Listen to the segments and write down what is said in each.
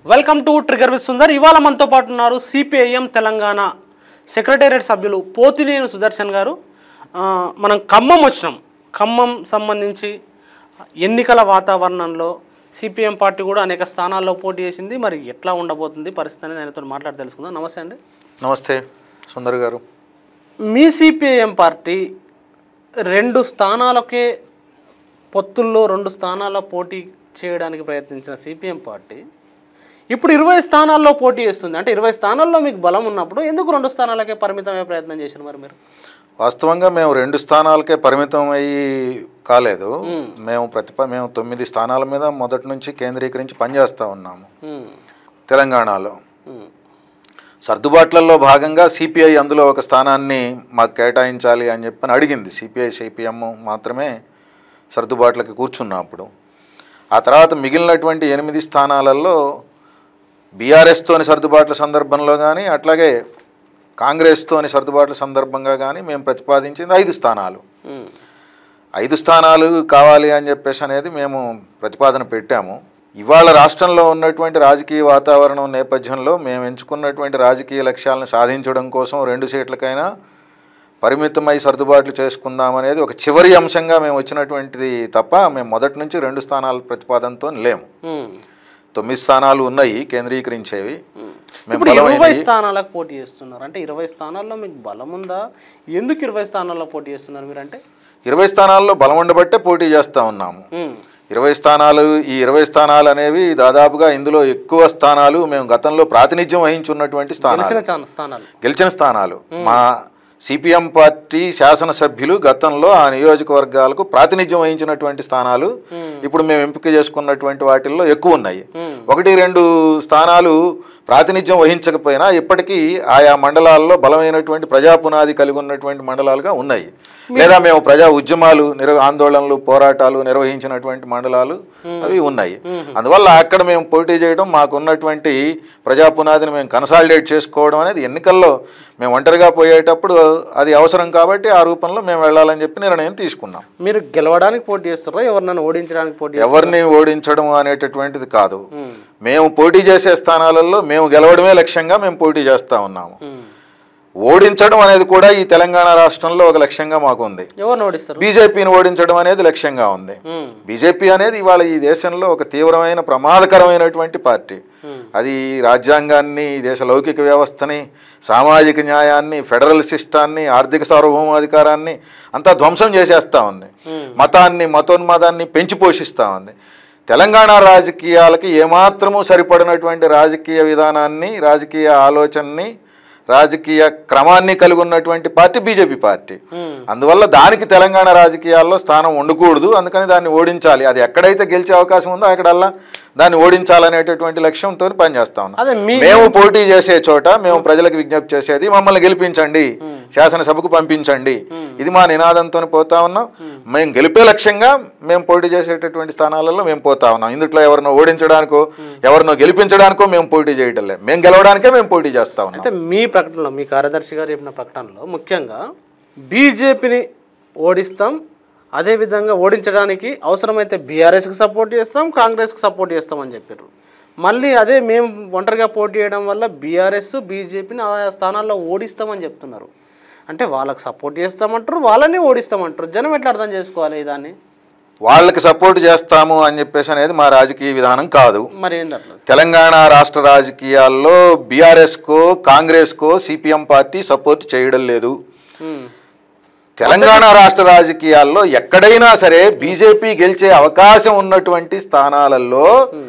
Welcome to trigger with Sundar ఇవాళ మనతో పాటు ఉన్నారు సిపిఐఎం తెలంగాణ సెక్రటేరియట్ సభ్యులు పోతినేని సుదర్శన్ గారు ఆ, మనం ఖమ్మం వచ్చినాం ఖమ్మం సంబంధించి ఎన్నికల వాతావరణంలో సిపిఎం పార్టీ కూడా అనేక స్థానాల్లో పోటీ చేసింది మరి ఎట్లా ఉండబోతుంది పరిస్థితి అనేది ఆయనతో మాట్లాడి తెలుసుకుందాం నమస్తే అండి నమస్తే సుందర్ గారు మీ సిపిఐఎం పార్టీ రెండు స్థానాలకే పొత్తుల్లో రెండు స్థానాల్లో పోటీ చేయడానికి ప్రయత్నించిన సిపిఎం పార్టీ ఇప్పుడు ఇరవై స్థానాల్లో పోటీ చేస్తుంది అంటే ఇరవై స్థానాల్లో మీకు బలం ఉన్నప్పుడు ఎందుకు రెండు స్థానాలకే పరిమితమయ్యే ప్రయత్నం చేశారు మరి మీరు వాస్తవంగా మేము రెండు స్థానాలకే పరిమితం అయ్యి కాలేదు మేము ప్రతిప మేము తొమ్మిది స్థానాల మీద మొదటి నుంచి కేంద్రీకరించి పనిచేస్తూ ఉన్నాము ఉమ్, తెలంగాణలో ఉమ్, సర్దుబాట్లలో భాగంగా సిపిఐ అందులో ఒక స్థానాన్ని మాకు కేటాయించాలి అని చెప్పని అడిగింది సిపిఐ సిపిఎం మాత్రమే సర్దుబాట్లకి కూర్చున్నప్పుడు ఆ తర్వాత మిగిలినటువంటి ఎనిమిది స్థానాలలో బీఆర్ఎస్తోని సర్దుబాట్ల సందర్భంలో కానీ అట్లాగే కాంగ్రెస్తోని సర్దుబాట్ల సందర్భంగా కానీ మేము ప్రతిపాదించింది ఐదు స్థానాలు ఉమ్, ఐదు స్థానాలు కావాలి అని చెప్పేసి అనేది మేము ప్రతిపాదన పెట్టాము ఇవాళ రాష్ట్రంలో ఉన్నటువంటి రాజకీయ వాతావరణం నేపథ్యంలో మేము ఎంచుకున్నటువంటి రాజకీయ లక్ష్యాలను సాధించడం కోసం రెండు సీట్లకైనా పరిమితమై సర్దుబాట్లు చేసుకుందాం అనేది ఒక చివరి అంశంగా మేము వచ్చినటువంటిది తప్ప మేము మొదటి నుంచి రెండు స్థానాల ప్రతిపాదనతో లేము ఉమ్. తొమ్మిది స్థానాలు ఉన్నాయి కేంద్రీకరించేవి మేము ఇప్పుడు ఇరవై బలమైనవి స్థానాలకు పోటీ చేస్తున్నారు అంటే ఇరవై స్థానాల్లో మీకు బలం ఉందా ఎందుకు ఇరవై స్థానాల్లో పోటీ చేస్తున్నారు మీరంటే ఇరవై స్థానాల్లో బలం ఉండబట్టే పోటీ చేస్తూ ఉన్నాము ఉమ్, ఇరవై స్థానాలు ఈ ఇరవై స్థానాలు అనేవి దాదాపుగా ఇందులో ఎక్కువ స్థానాలు మేము గతంలో ప్రాతినిధ్యం వహించున్నటువంటి స్థానాలు గెలిచిన చా- స్థానాలు గెలిచిన స్థానాలు మా సిపిఎం పార్టీ శాసనసభ్యులు గతంలో ఆ నియోజకవర్గాలకు ప్రాతినిధ్యం వహించినటువంటి స్థానాలు ఇప్పుడు మేము ఎంపిక చేసుకున్నటువంటి వాటిల్లో ఎక్కువ ఉన్నాయి ఒకటి రెండు స్థానాలు ప్రాతినిధ్యం వహించకపోయినా ఇప్పటికీ ఆయా మండలాల్లో బలమైనటువంటి ప్రజా పునాది కలిగి ఉన్నటువంటి మండలాలుగా ఉన్నాయి లేదా మేము ప్రజా ఉద్యమాలు నిర్వ ఆందోళనలు పోరాటాలు నిర్వహించినటువంటి మండలాలు అవి ఉన్నాయి అందువల్ల అక్కడ మేము పోటీ చేయడం మాకు ఉన్నటువంటి ప్రజా పునాదిని మేము కన్సాలిడేట్ చేసుకోవడం అనేది ఎన్నికల్లో మేము ఒంటరిగా పోయేటప్పుడు అది అవసరం కాబట్టి ఆ రూపంలో మేము వెళ్ళాలని చెప్పి నిర్ణయం తీసుకున్నాం మీరు గెలవడానికి పోటీ చేస్తారా ఎవరినైనా ఓడించడానికి పోటీ చేస్తారా? ఎవరిని ఓడించడం అనేటటువంటిది కాదు ఉమ్, మేము పోటీ చేసే స్థానాలలో మేము గెలవడమే లక్ష్యంగా మేము పోటీ చేస్తూ ఉన్నాము ఉమ్. ఓడించడం అనేది కూడా ఈ తెలంగాణ రాష్ట్రంలో ఒక లక్ష్యంగా మాకు ఉంది ఎవరిని ఓడిస్తారు బీజేపీని ఓడించడం అనేది లక్ష్యంగా ఉంది ఉమ్, బీజేపీ అనేది ఇవాళ ఈ దేశంలో ఒక తీవ్రమైన ప్రమాదకరమైనటువంటి పార్టీ అది రాజ్యాంగాన్ని ఈ దేశ లౌకిక వ్యవస్థని సామాజిక న్యాయాన్ని ఫెడరల్ సిస్టాన్ని ఆర్థిక సార్వభౌమాధికారాన్ని అంతా ధ్వంసం చేసేస్తూ ఉంది మతాన్ని మతోన్మాదాన్ని పెంచి పోషిస్తూ ఉంది తెలంగాణ రాజకీయాలకి ఏమాత్రము సరిపడినటువంటి రాజకీయ విధానాన్ని రాజకీయ ఆలోచనని రాజకీయ క్రమాన్ని కలిగి ఉన్నటువంటి పార్టీ బీజేపీ పార్టీ అందువల్ల దానికి తెలంగాణ రాజకీయాల్లో స్థానం ఉండకూడదు అందుకని దాన్ని ఓడించాలి అది ఎక్కడైతే గెలిచే అవకాశం ఉందో అక్కడల్లా దాన్ని ఓడించాలనేటటువంటి లక్ష్యంతో పనిచేస్తా ఉన్నాం అదే మీ మేము పోటీ చేసే చోట మేము ప్రజలకు విజ్ఞప్తి చేసేది మమ్మల్ని గెలిపించండి శాసనసభకు పంపించండి ఇది మా నినాదంతో పోతా ఉన్నాం మేము గెలిపే లక్ష్యంగా మేము పోటీ చేసేటటువంటి స్థానాలలో మేము పోతా ఉన్నాం ఇందులో ఎవరినో ఓడించడానికో ఎవరినో గెలిపించడానికో మేము పోటీ చేయటం లేదు మేము గెలవడానికే మేము పోటీ చేస్తా ఉన్నాం అయితే మీ ప్రకటనలో మీ కార్యదర్శి గారు చెప్పిన ప్రకటనలో ముఖ్యంగా బీజేపీని ఓడిస్తాం అదేవిధంగా ఓడించడానికి అవసరమైతే బీఆర్ఎస్కి సపోర్ట్ చేస్తాం కాంగ్రెస్కి సపోర్ట్ చేస్తామని చెప్పారు మళ్ళీ అదే మేము ఒంటరిగా పోటీ చేయడం వల్ల బీఆర్ఎస్ బీజేపీని ఆయా స్థానాల్లో ఓడిస్తామని చెప్తున్నారు అంటే వాళ్ళకి సపోర్ట్ చేస్తామంటారు వాళ్ళని ఓడిస్తామంటారు జనం ఎట్లా అర్థం చేసుకోవాలి దాన్ని వాళ్ళకి సపోర్ట్ చేస్తాము అని చెప్పేసి అనేది మా రాజకీయ విధానం కాదు మరి ఏంది అట్లా తెలంగాణ రాష్ట్ర రాజకీయాల్లో బీఆర్ఎస్కో కాంగ్రెస్కో సిపిఎం పార్టీ సపోర్ట్ చేయడం లేదు ఉమ్, తెలంగాణ రాష్ట్ర రాజకీయాల్లో ఎక్కడైనా సరే బీజేపీ గెలిచే అవకాశం ఉన్నటువంటి స్థానాలలో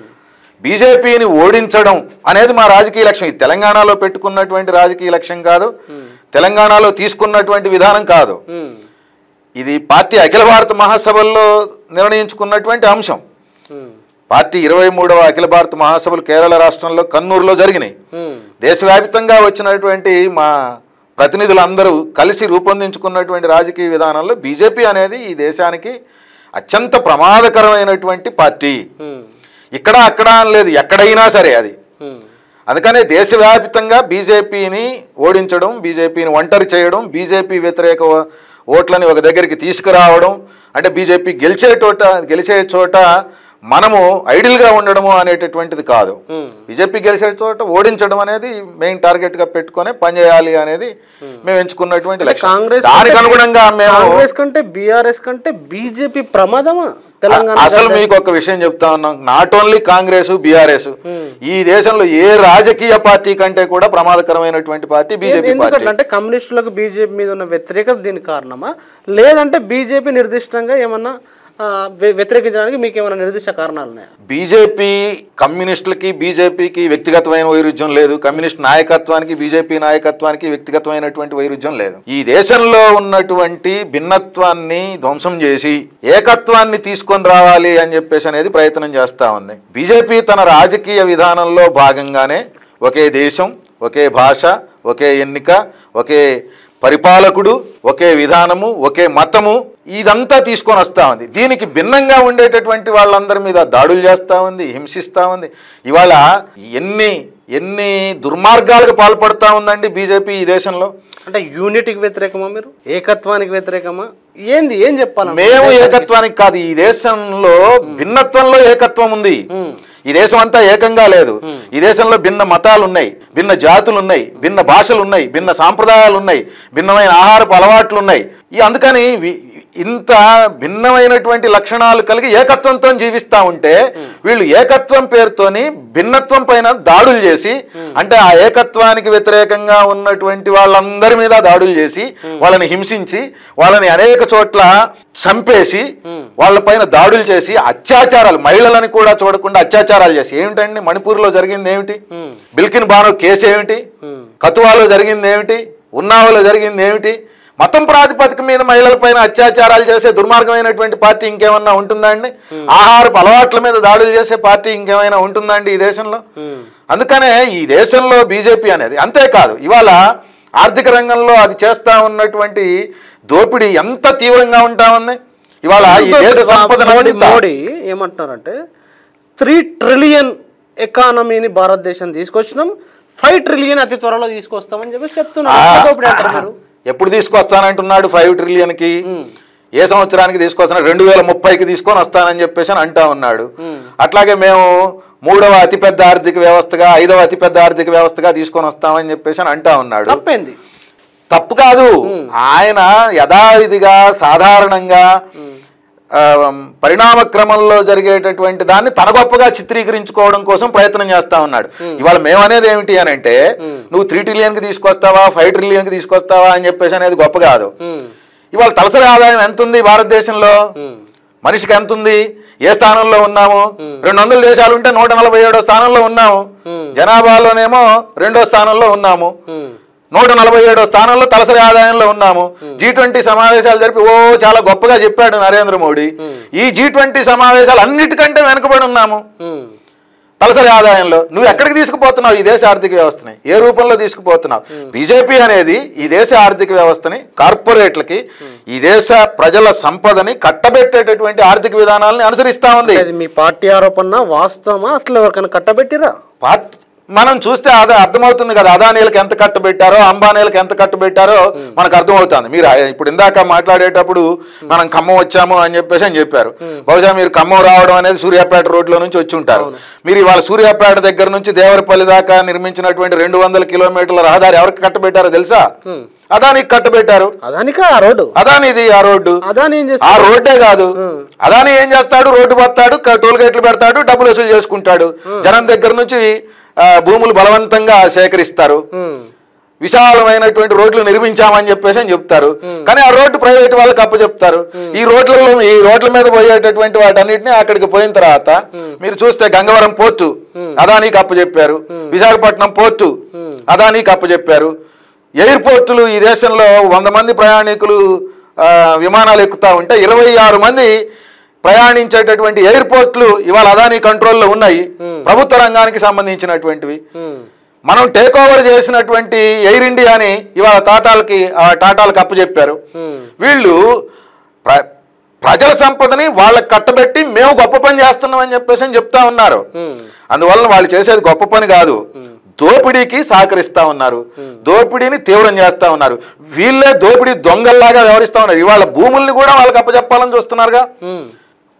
బీజేపీని ఓడించడం అనేది మా రాజకీయ లక్ష్యం ఇది తెలంగాణలో పెట్టుకున్నటువంటి రాజకీయ లక్ష్యం కాదు తెలంగాణలో తీసుకున్నటువంటి విధానం కాదు ఉమ్, ఇది పార్టీ అఖిల భారత మహాసభల్లో నిర్ణయించుకున్నటువంటి అంశం ఉమ్, పార్టీ ఇరవై మూడవ అఖిల భారత మహాసభలు కేరళ రాష్ట్రంలో కన్నూరులో జరిగినాయి ఉమ్, దేశవ్యాప్తంగా వచ్చినటువంటి మా ప్రతినిధులందరూ కలిసి రూపొందించుకున్నటువంటి రాజకీయ విధానంలో బీజేపీ అనేది ఈ దేశానికి అత్యంత ప్రమాదకరమైనటువంటి పార్టీ ఉమ్, ఇక్కడ అక్కడ అని లేదు ఎక్కడైనా సరే అది ఉమ్, అందుకనే దేశవ్యాప్తంగా బీజేపీని ఓడించడం బీజేపీని ఒంటరి చేయడం బీజేపీ వ్యతిరేక ఓ- ఓట్లని ఒక దగ్గరికి తీసుకురావడం అంటే బీజేపీ గెలిచే చోట గెలిచే చోట మనము ఐడిల్గా ఉండడము అనేటటువంటిది కాదు ఉమ్. బీజేపీ గెలిచే చోట ఓడించడం అనేది మెయిన్ టార్గెట్ గా పెట్టుకొని పనిచేయాలి అనేది మేము ఎంచుకున్నటువంటి లక్ష్యం కాంగ్రెస్ దానికి కంటే- అనుగుణంగా మేము కాంగ్రెస్ కంటే బీఆర్ఎస్ కంటే బీజేపీ ప్రమాదమా తెలంగాణ అసలు మీకు ఒక విషయం చెప్తా ఉన్నాం నాట్ ఓన్లీ కాంగ్రెస్ బీఆర్ఎస్ ఈ దేశంలో ఏ రాజకీయ పార్టీ కంటే కూడా ప్రమాదకరమైనటువంటి పార్టీ బీజేపీ పార్టీ ఎందుకంటే అంటే కమ్యూనిస్టులకు బీజేపీ మీద ఉన్న వ్యతిరేకత దీనికి కారణమా లేదంటే బీజేపీ నిర్దిష్టంగా ఏమన్నా ఆ, వ్య- వ్యతిరేకించడానికి మీకు ఏమైనా నిర్దిష్ట కారణాలు ఉన్నాయా బీజేపీ కమ్యూనిస్టులకి బీజేపీకి వ్యక్తిగతమైన వైరుధ్యం లేదు కమ్యూనిస్ట్ నాయకత్వానికి బీజేపీ నాయకత్వానికి వ్యక్తిగతమైనటువంటి వైరుధ్యం లేదు ఈ దేశంలో ఉన్నటువంటి భిన్నత్వాన్ని ధ్వంసం చేసి ఏకత్వాన్ని తీసుకొని రావాలి అని చెప్పేసి అనేది ప్రయత్నం చేస్తా ఉంది బీజేపీ తన రాజకీయ విధానంలో భాగంగానే ఒకే దేశం ఒకే భాష ఒకే ఎన్నిక ఒకే పరిపాలకుడు ఒకే విధానము ఒకే మతము ఇదంతా తీసుకొని వస్తూ ఉంది దీనికి భిన్నంగా ఉండేటటువంటి వాళ్ళందరి మీద దాడులు చేస్తూ ఉంది హింసిస్తూ ఉంది ఇవాళ ఎన్ని ఎన్ని దుర్మార్గాలకు పాల్పడుతూ ఉందండి బీజేపీ ఈ దేశంలో అంటే యూనిటీకి వ్యతిరేకమా మీరు ఏకత్వానికి వ్యతిరేకమా ఏంది ఏం చెప్పాలి మేము ఏకత్వానికి కాదు ఈ దేశంలో భిన్నత్వంలో ఏకత్వం ఉంది ఈ దేశం అంతా ఏకంగా లేదు ఈ దేశంలో భిన్న మతాలు ఉన్నాయి భిన్న జాతులు ఉన్నాయి భిన్న భాషలు ఉన్నాయి భిన్న సాంప్రదాయాలు ఉన్నాయి భిన్నమైన ఆహారపు అలవాట్లు ఉన్నాయి ఈ అందుకని వి- ఇంత భిన్నమైనటువంటి లక్షణాలు కలిగి ఏకత్వంతో జీవిస్తా ఉంటే వీళ్ళు ఏకత్వం పేరుతోని భిన్నత్వం పైన దాడులు చేసి అంటే ఆ ఏకత్వానికి వ్యతిరేకంగా ఉన్నటువంటి వాళ్ళందరి మీద దాడులు చేసి వాళ్ళని హింసించి వాళ్ళని అనేక చోట్ల చంపేసి వాళ్ళపైన దాడులు చేసి అత్యాచారాలు మహిళలని కూడా చూడకుండా అత్యాచారాలు చేసి ఏమిటండి మణిపూర్లో జరిగింది ఏమిటి బిల్కిన్ బానో కేసు ఏమిటి కతువాలో జరిగింది ఏమిటి ఉన్నావలో జరిగింది ఏమిటి మతం ప్రాతిపదిక మీద మహిళలపైన అత్యాచారాలు చేసే దుర్మార్గమైనటువంటి పార్టీ ఇంకేమన్నా ఉంటుందా అండి ఆహారపు అలవాట్ల మీద దాడులు చేసే పార్టీ ఇంకేమైనా ఉంటుందా అండి ఈ దేశంలో అందుకనే ఈ దేశంలో బీజేపీ అనేది అంతేకాదు ఇవాళ ఆర్థిక రంగంలో అది చేస్తా ఉన్నటువంటి దోపిడీ ఎంత తీవ్రంగా ఉంటా ఉంది ఇవాళ ఈ దేశ సంపద మోడీ మోడీ ఏమంటున్నారంటే త్రీ ట్రిలియన్ ఎకానమీని భారతదేశం తీసుకొచ్చినాం ఫైవ్ ట్రిలియన్ అతి త్వరలో తీసుకొస్తామని చెప్పేసి చెప్తున్నారు ఎంత దోపిడీ అంటారు మీరు ఎప్పుడు తీసుకొస్తానంటున్నాడు ఫైవ్ ట్రిలియన్ కి ఏ సంవత్సరానికి తీసుకొస్తున్నాడు రెండు వేల ముప్పైకి తీసుకొని వస్తానని చెప్పేసి అని అంటా ఉన్నాడు అట్లాగే మేము మూడవ అతిపెద్ద ఆర్థిక వ్యవస్థగా ఐదవ అతిపెద్ద ఆర్థిక వ్యవస్థగా తీసుకొని వస్తామని చెప్పేసి అని అంటా ఉన్నాడు తప్పేంది తప్పు కాదు ఆయన యథావిధిగా సాధారణంగా ఆ, పరిణామ క్రమంలో జరిగేటటువంటి దాన్ని తన గొప్పగా చిత్రీకరించుకోవడం కోసం ప్రయత్నం చేస్తా ఉన్నాడు ఇవాళ మేము అనేది ఏమిటి అని అంటే నువ్వు త్రీ ట్రిలియన్ కి తీసుకొస్తావా ఫైవ్ ట్రిలియన్ కి తీసుకొస్తావా అని చెప్పేసి అనేది గొప్ప కాదు ఉమ్, ఇవాళ తలసరి ఆదాయం ఎంత ఉంది భారతదేశంలో ఉమ్, మనిషికి ఎంత ఉంది ఏ స్థానంలో ఉన్నాము రెండు వందల దేశాలు ఉంటే నూట నలభై ఏడో స్థానంలో ఉన్నాము జనాభాలోనేమో రెండో స్థానంలో ఉన్నాము ఉమ్, నూట నలభై ఏడో స్థానంలో తలసరి ఆదాయంలో ఉన్నాము జీ ట్వంటీ సమావేశాలు జరిపి ఓ చాలా గొప్పగా చెప్పాడు నరేంద్ర మోడీ ఈ జీ ట్వంటీ సమావేశాలు అన్నిటికంటే వెనుకబడి ఉన్నాము ఉమ్. తలసరి ఆదాయంలో నువ్వు ఎక్కడికి తీసుకుపోతున్నావు ఈ దేశ ఆర్థిక వ్యవస్థని ఏ రూపంలో తీసుకుపోతున్నావు బీజేపీ అనేది ఈ దేశ ఆర్థిక వ్యవస్థని కార్పొరేట్లకి ఈ దేశ ప్రజల సంపదని కట్టబెట్టేటటువంటి ఆర్థిక విధానాలని అనుసరిస్తా ఉంది అది మీ పార్టీ ఆరోపణ వాస్తవమా అసలు ఎవరికైనా కట్టబెట్టిరా పార్ట్ మనం చూస్తే అదే అర్థమవుతుంది కదా అదానీలకు ఎంత కట్టబెట్టారో అంబానీలకు ఎంత కట్టబెట్టారో మనకు అర్థమవుతుంది మీరు ఆ- ఇప్పుడు ఇందాక మాట్లాడేటప్పుడు మనం ఖమ్మం వచ్చాము అని చెప్పేసి అని చెప్పారు బహుశా మీరు ఖమ్మం రావడం అనేది సూర్యాపేట రోడ్లో నుంచి వచ్చి ఉంటారు మీరు ఇవాళ సూర్యాపేట దగ్గర నుంచి దేవరపల్లి దాకా నిర్మించినటువంటి రెండు వందల కిలోమీటర్ల రహదారి ఎవరికి కట్టబెట్టారో తెలుసా అదానికి కట్టబెట్టారు అదానికా ఆ రోడ్డు అదానిది ఆ రోడ్డు అదాని ఏం ఆ చేస్తారు రోడ్డే కాదు అదాని ఏం చేస్తాడు రోడ్డు పోతాడు క- టోల్ గేట్లు పెడతాడు డబ్బులు వసూలు చేసుకుంటాడు జనం దగ్గర నుంచి ఆ, భూములు బలవంతంగా సేకరిస్తారు ఉమ్, విశాలమైనటువంటి రోడ్లు నిర్మించామని చెప్పేసి అని చెప్తారు కానీ ఆ రోడ్డు ప్రైవేట్ వాళ్ళకి అప్పు చెప్తారు ఈ రోడ్లలో ఈ రోడ్ల మీద పోయేటటువంటి వాటన్నిటిని అక్కడికి పోయిన తర్వాత మీరు చూస్తే గంగవరం పోర్టు అదానికి అప్పు చెప్పారు విశాఖపట్నం పోర్టు అదానికి అప్పు చెప్పారు ఎయిర్పోర్టులు ఈ దేశంలో వంద మంది ప్రయాణికులు ఆ, విమానాలు ఎక్కుతా ఉంటే ఇరవై ఆరు మంది ప్రయాణించేటటువంటి ఎయిర్పోర్ట్లు ఇవాళ అదానీ కంట్రోల్లో ఉన్నాయి ప్రభుత్వ రంగానికి సంబంధించినటువంటివి ఉమ్, మనం టేక్ ఓవర్ చేసినటువంటి ఎయిర్ ఇండియాని ఇవాళ టాటాలకి ఆ టాటాలకు అప్పచెప్పారు ఉమ్, వీళ్ళు ప్ర ప్రజల సంపదని వాళ్ళకి కట్టబెట్టి మేము గొప్ప పని చేస్తున్నామని చెప్పేసి అని చెప్తా ఉన్నారు ఉమ్. అందువలన వాళ్ళు చేసేది గొప్ప పని కాదు దోపిడీకి సహకరిస్తా ఉన్నారు దోపిడీని తీవ్రం చేస్తా ఉన్నారు వీళ్ళే దోపిడీ దొంగల్లాగా వ్యవహరిస్తా ఉన్నారు ఇవాళ భూముల్ని కూడా వాళ్ళకి అప్పచెప్పాలని చూస్తున్నారుగా ఉమ్.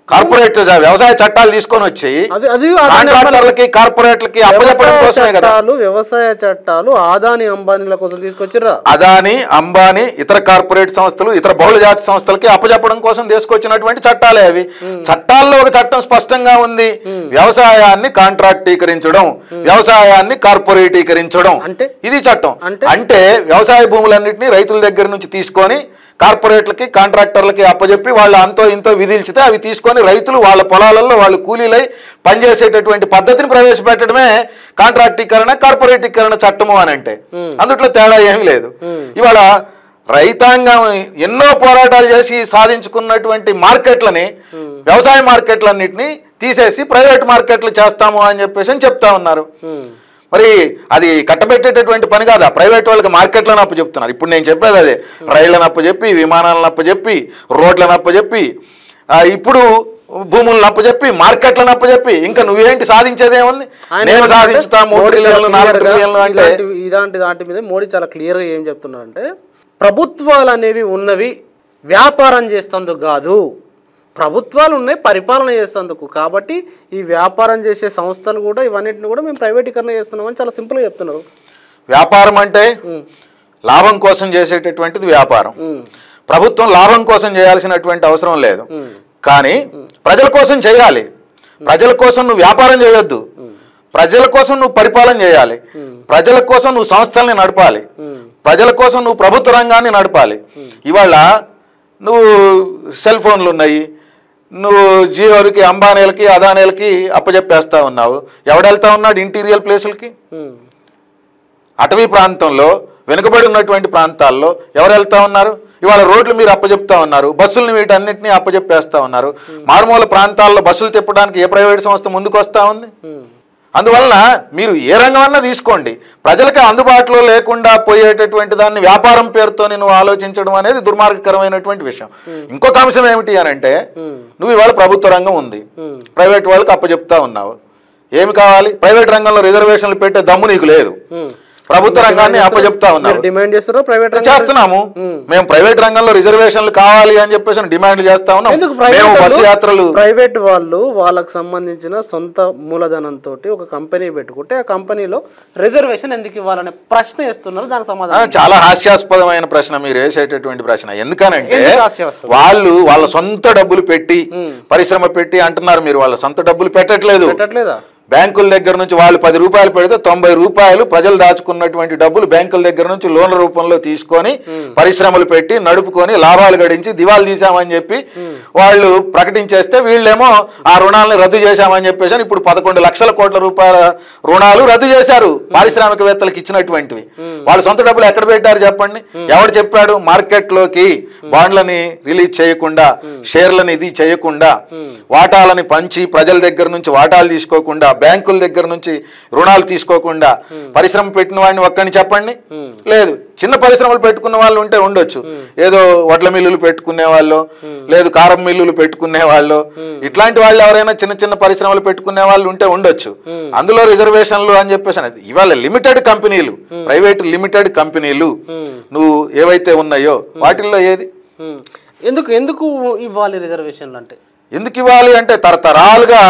కార్పొరేట్ వ్యవసాయ చట్టాలు తీసుకొని వచ్చి అది అది అదాని అంబానీ- కాంట్రాక్టర్లకి కార్పొరేట్లకి అప్పచెప్పడం వ్యవసాయ కోసమే కదా చట్టాలు వ్యవసాయ చట్టాలు ఆదాని అంబానీల కోసం తీసుకొచ్చిర్రా అదాని అంబానీ ఇతర కార్పొరేట్ సంస్థలు ఇతర బహుళజాతి సంస్థలకి అప్పచెప్పడం కోసం తీసుకొచ్చినటువంటి చట్టాలే అవి చట్టాల్లో ఒక చట్టం స్పష్టంగా ఉంది వ్యవసాయాన్ని కాంట్రాక్టీకరించడం వ్యవసాయాన్ని కార్పొరేటీకరించడం అంటే? ఇది చట్టం అంటే? అంటే వ్యవసాయ భూములన్నింటినీ రైతుల దగ్గర నుంచి తీసుకొని కార్పొరేట్లకి కాంట్రాక్టర్లకి అప్పచెప్పి వాళ్ళు అంతో ఇంతో విధిల్చితే అవి తీసుకొని రైతులు వాళ్ళ పొలాలలో వాళ్ళు కూలీలై పనిచేసేటటువంటి పద్ధతిని ప్రవేశపెట్టడమే కాంట్రాక్టీకరణ కార్పొరేటీకరణ చట్టము అని అంటే అందుట్లో తేడా ఏమీ లేదు ఇవాళ రైతాంగం ఎన్నో పోరాటాలు చేసి సాధించుకున్నటువంటి మార్కెట్లని వ్యవసాయ మార్కెట్లన్నింటినీ తీసేసి ప్రైవేట్ మార్కెట్లు చేస్తాము అని చెప్పేసి అని చెప్తా ఉన్నారు ఉమ్. మరి అది కట్టబెట్టేటటువంటి పని కాదా ప్రైవేట్ వాళ్ళకి మార్కెట్లను అప్పు చెప్తున్నారు ఇప్పుడు నేను చెప్పేది అదే రైళ్లను అప్పు చెప్పి విమానాలను అప్పు చెప్పి రోడ్లను అప్పు చెప్పి ఆ, ఇప్పుడు భూములను అప్పు చెప్పి మార్కెట్లను అప్పు చెప్పి ఇంకా నువ్వేంటి సాధించేదేముంది ఆయన నేను ఏమంటాడంటే, సాధించుతా మూడు మోడీ ట్రిలియన్లు చాలా నాలుగు clear గా ట్రిలియన్లు అంటే ఇలాంటి ఇలాంటి దాంటి మీద మోడీ చాలా క్లియర్గా ఏం చెప్తున్నాడంటే ప్రభుత్వాలు అనేవి ఉన్నవి వ్యాపారం చేస్తందుకు కాదు ప్రభుత్వాలు ఉన్నాయి పరిపాలన చేస్తందుకు కాబట్టి ఈ వ్యాపారం చేసే సంస్థలు కూడా ఇవన్నిటిని కూడా మేము ప్రైవేటీకరణ చేస్తున్నామని చాలా సింపుల్గా చెప్తున్నారు వ్యాపారం అంటే ఉమ్. లాభం కోసం చేసేటటువంటిది వ్యాపారం ఉమ్. ప్రభుత్వం లాభం కోసం చేయాల్సినటువంటి అవసరం లేదు కానీ ప్రజల కోసం చేయాలి ప్రజల కోసం నువ్వు వ్యాపారం చేయొద్దు ప్రజల కోసం నువ్వు పరిపాలన చేయాలి ప్రజల కోసం నువ్వు సంస్థల్ని నడపాలి ప్రజల కోసం నువ్వు ప్రభుత్వ రంగాన్ని నడపాలి ఇవాళ నువ్వు సెల్ ఫోన్లు ఉన్నాయి నువ్వు జియోలకి అంబానీలకి అదానీలకి అప్పచెప్పేస్తా ఉన్నావు ఎవడెళ్తా ఉన్నాడు ఇంటీరియర్ ప్లేసులకి ఉమ్. అటవీ ప్రాంతంలో వెనుకబడి ఉన్నటువంటి ప్రాంతాల్లో ఎవరు వెళ్తా ఉన్నారు ఇవాళ రోడ్లు మీరు అప్పచెప్తా ఉన్నారు బస్సుల్ని వీటన్నిటిని అప్పచెప్పేస్తా ఉన్నారు మారుమూల ప్రాంతాల్లో బస్సులు తిప్పడానికి ఏ ప్రైవేట్ సంస్థ ముందుకు వస్తా ఉంది ఉమ్. అందువలన మీరు ఏ రంగం అన్నా తీసుకోండి ప్రజలకి అందుబాటులో లేకుండా పోయేటటువంటి దాన్ని వ్యాపారం పేరుతో నువ్వు ఆలోచించడం అనేది దుర్మార్గకరమైనటువంటి విషయం ఇంకొక అంశం ఏమిటి అని అంటే నువ్వు ఇవాళ ప్రభుత్వ రంగం ఉంది ఉమ్. ప్రైవేట్ వాళ్ళకి అప్పచెప్తా ఉన్నావు ఏమి కావాలి ప్రైవేట్ రంగంలో రిజర్వేషన్లు పెట్టే దమ్ము నీకు లేదు ఉమ్. ప్రభుత్వ రంగాన్ని అప్పచెప్తా ఉన్నావు మీరు డిమాండ్ చేస్తారో ప్రైవేట్ రంగం చేస్తున్నాము మేము ప్రైవేట్ రంగంలో రిజర్వేషన్లు కావాలి అని చెప్పేసి డిమాండ్ చేస్తా ఉన్నాం ఎందుకు మేము ప్రైవేట్ బస్సు వాళ్ళు- యాత్రలు ప్రైవేట్ వాళ్ళు వాళ్ళకు సంబంధించిన సొంత మూలధనంతో ఒక కంపెనీ పెట్టుకుంటే ఆ కంపెనీలో రిజర్వేషన్ ఎందుకు ఇవ్వాలనే ప్రశ్న వేస్తున్నారు దానికి ఆ, సమాధానం చాలా హాస్యాస్పదమైన ప్రశ్న మీరు వేసేటటువంటి ప్రశ్న ఎందుకనంటే ఎందుకు హాస్యాస్పదం? వాళ్ళు వాళ్ళ సొంత డబ్బులు పెట్టి పరిశ్రమ పెట్టి అంటున్నారు మీరు వాళ్ళ సొంత డబ్బులు పెట్టట్లేదు పెట్టట్లేదా బ్యాంకుల దగ్గర నుంచి వాళ్ళు పది రూపాయలు పెడితే తొంభై రూపాయలు ప్రజలు దాచుకున్నటువంటి డబ్బులు బ్యాంకుల దగ్గర నుంచి లోన్ల రూపంలో తీసుకొని పరిశ్రమలు పెట్టి నడుపుకొని లాభాలు గడించి దివాలు తీసామని చెప్పి వాళ్ళు ప్రకటించేస్తే వీళ్ళేమో ఆ రుణాలను రద్దు చేశామని చెప్పేసి అని ఇప్పుడు పదకొండు లక్షల కోట్ల రూపాయల రుణాలు రద్దు చేశారు పారిశ్రామికవేత్తలకు ఇచ్చినటువంటివి వాళ్ళు సొంత డబ్బులు ఎక్కడ పెట్టారు చెప్పండి ఎవడు చెప్పాడు మార్కెట్లోకి బాండ్లని రిలీజ్ చేయకుండా షేర్లని ఇది చేయకుండా వాటాలని పంచి ప్రజల దగ్గర నుంచి వాటాలు తీసుకోకుండా బ్యాంకుల దగ్గర నుంచి రుణాలు తీసుకోకుండా పరిశ్రమ పెట్టిన వాడిని ఒక్కని చెప్పండి లేదు చిన్న పరిశ్రమలు పెట్టుకున్న వాళ్ళు ఉంటే ఉండొచ్చు ఏదో వడ్ల మిల్లులు పెట్టుకునే వాళ్ళు లేదు కారం మిల్లులు పెట్టుకునే వాళ్ళు ఇట్లాంటి వాళ్ళు ఎవరైనా చిన్న చిన్న పరిశ్రమలు పెట్టుకునే వాళ్ళు ఉంటే ఉండొచ్చు అందులో రిజర్వేషన్లు అని చెప్పేసి అనేది ఇవాళ లిమిటెడ్ కంపెనీలు ప్రైవేట్ లిమిటెడ్ కంపెనీలు నువ్వు ఏవైతే ఉన్నాయో వాటిల్లో ఏది ఉమ్. ఎందుకు ఎందుకు ఇవ్వాలి రిజర్వేషన్లు అంటే ఎందుకు ఇవ్వాలి అంటే తరతరాలుగా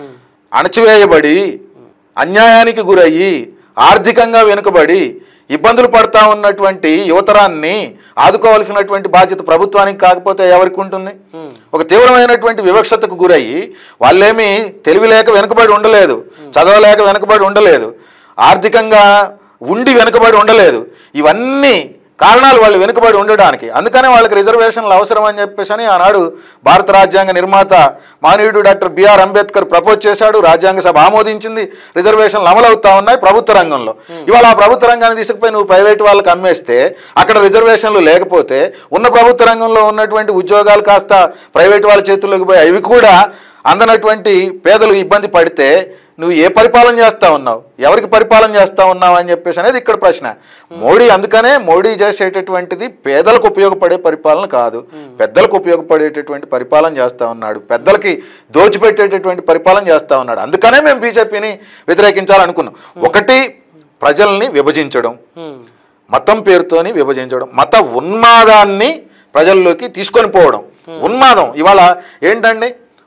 అణచివేయబడి అన్యాయానికి గురయ్యి ఆర్థికంగా వెనుకబడి ఇబ్బందులు పడతా ఉన్నటువంటి యువతరాన్ని ఆదుకోవాల్సినటువంటి బాధ్యత ప్రభుత్వానికి కాకపోతే ఎవరికి ఉంటుంది ఒక తీవ్రమైనటువంటి వివక్షతకు గురయ్యి వాళ్ళేమీ తెలివి లేక వెనుకబడి ఉండలేదు చదవలేక వెనుకబడి ఉండలేదు ఆర్థికంగా ఉండి వెనుకబడి ఉండలేదు ఇవన్నీ కారణాలు వాళ్ళు వెనుకబడి ఉండడానికి అందుకనే వాళ్ళకి రిజర్వేషన్లు అవసరం అని చెప్పేసి అని ఆనాడు భారత రాజ్యాంగ నిర్మాత మానవుడు డాక్టర్ బిఆర్ అంబేద్కర్ ప్రపోజ్ చేశాడు రాజ్యాంగ సభ ఆమోదించింది రిజర్వేషన్లు అమలు అవుతా ఉన్నాయి ప్రభుత్వ రంగంలో ఇవాళ ఆ ప్రభుత్వ రంగాన్ని తీసుకుపోయి నువ్వు ప్రైవేట్ వాళ్ళకి అమ్మేస్తే అక్కడ రిజర్వేషన్లు లేకపోతే ఉన్న ప్రభుత్వ రంగంలో ఉన్నటువంటి ఉద్యోగాలు కాస్త ప్రైవేట్ వాళ్ళ చేతుల్లోకి పోయి అవి కూడా అందనటువంటి పేదలు ఇబ్బంది పడితే నువ్వు ఏ పరిపాలన చేస్తా ఉన్నావు ఎవరికి పరిపాలన చేస్తా ఉన్నావు అని చెప్పేసి అనేది ఇక్కడ ప్రశ్న మోడీ అందుకనే మోడీ చేసేటటువంటిది పేదలకు ఉపయోగపడే పరిపాలన కాదు పెద్దలకు ఉపయోగపడేటటువంటి పరిపాలన చేస్తా ఉన్నాడు పెద్దలకి దోచిపెట్టేటటువంటి పరిపాలన చేస్తా ఉన్నాడు అందుకనే మేము బీజేపీని వ్యతిరేకించాలనుకున్నాం ఒకటి ప్రజల్ని విభజించడం ఉమ్. మతం పేరుతోని విభజించడం మత ఉన్మాదాన్ని ప్రజల్లోకి తీసుకొని పోవడం ఉన్మాదం ఇవాళ ఏంటండి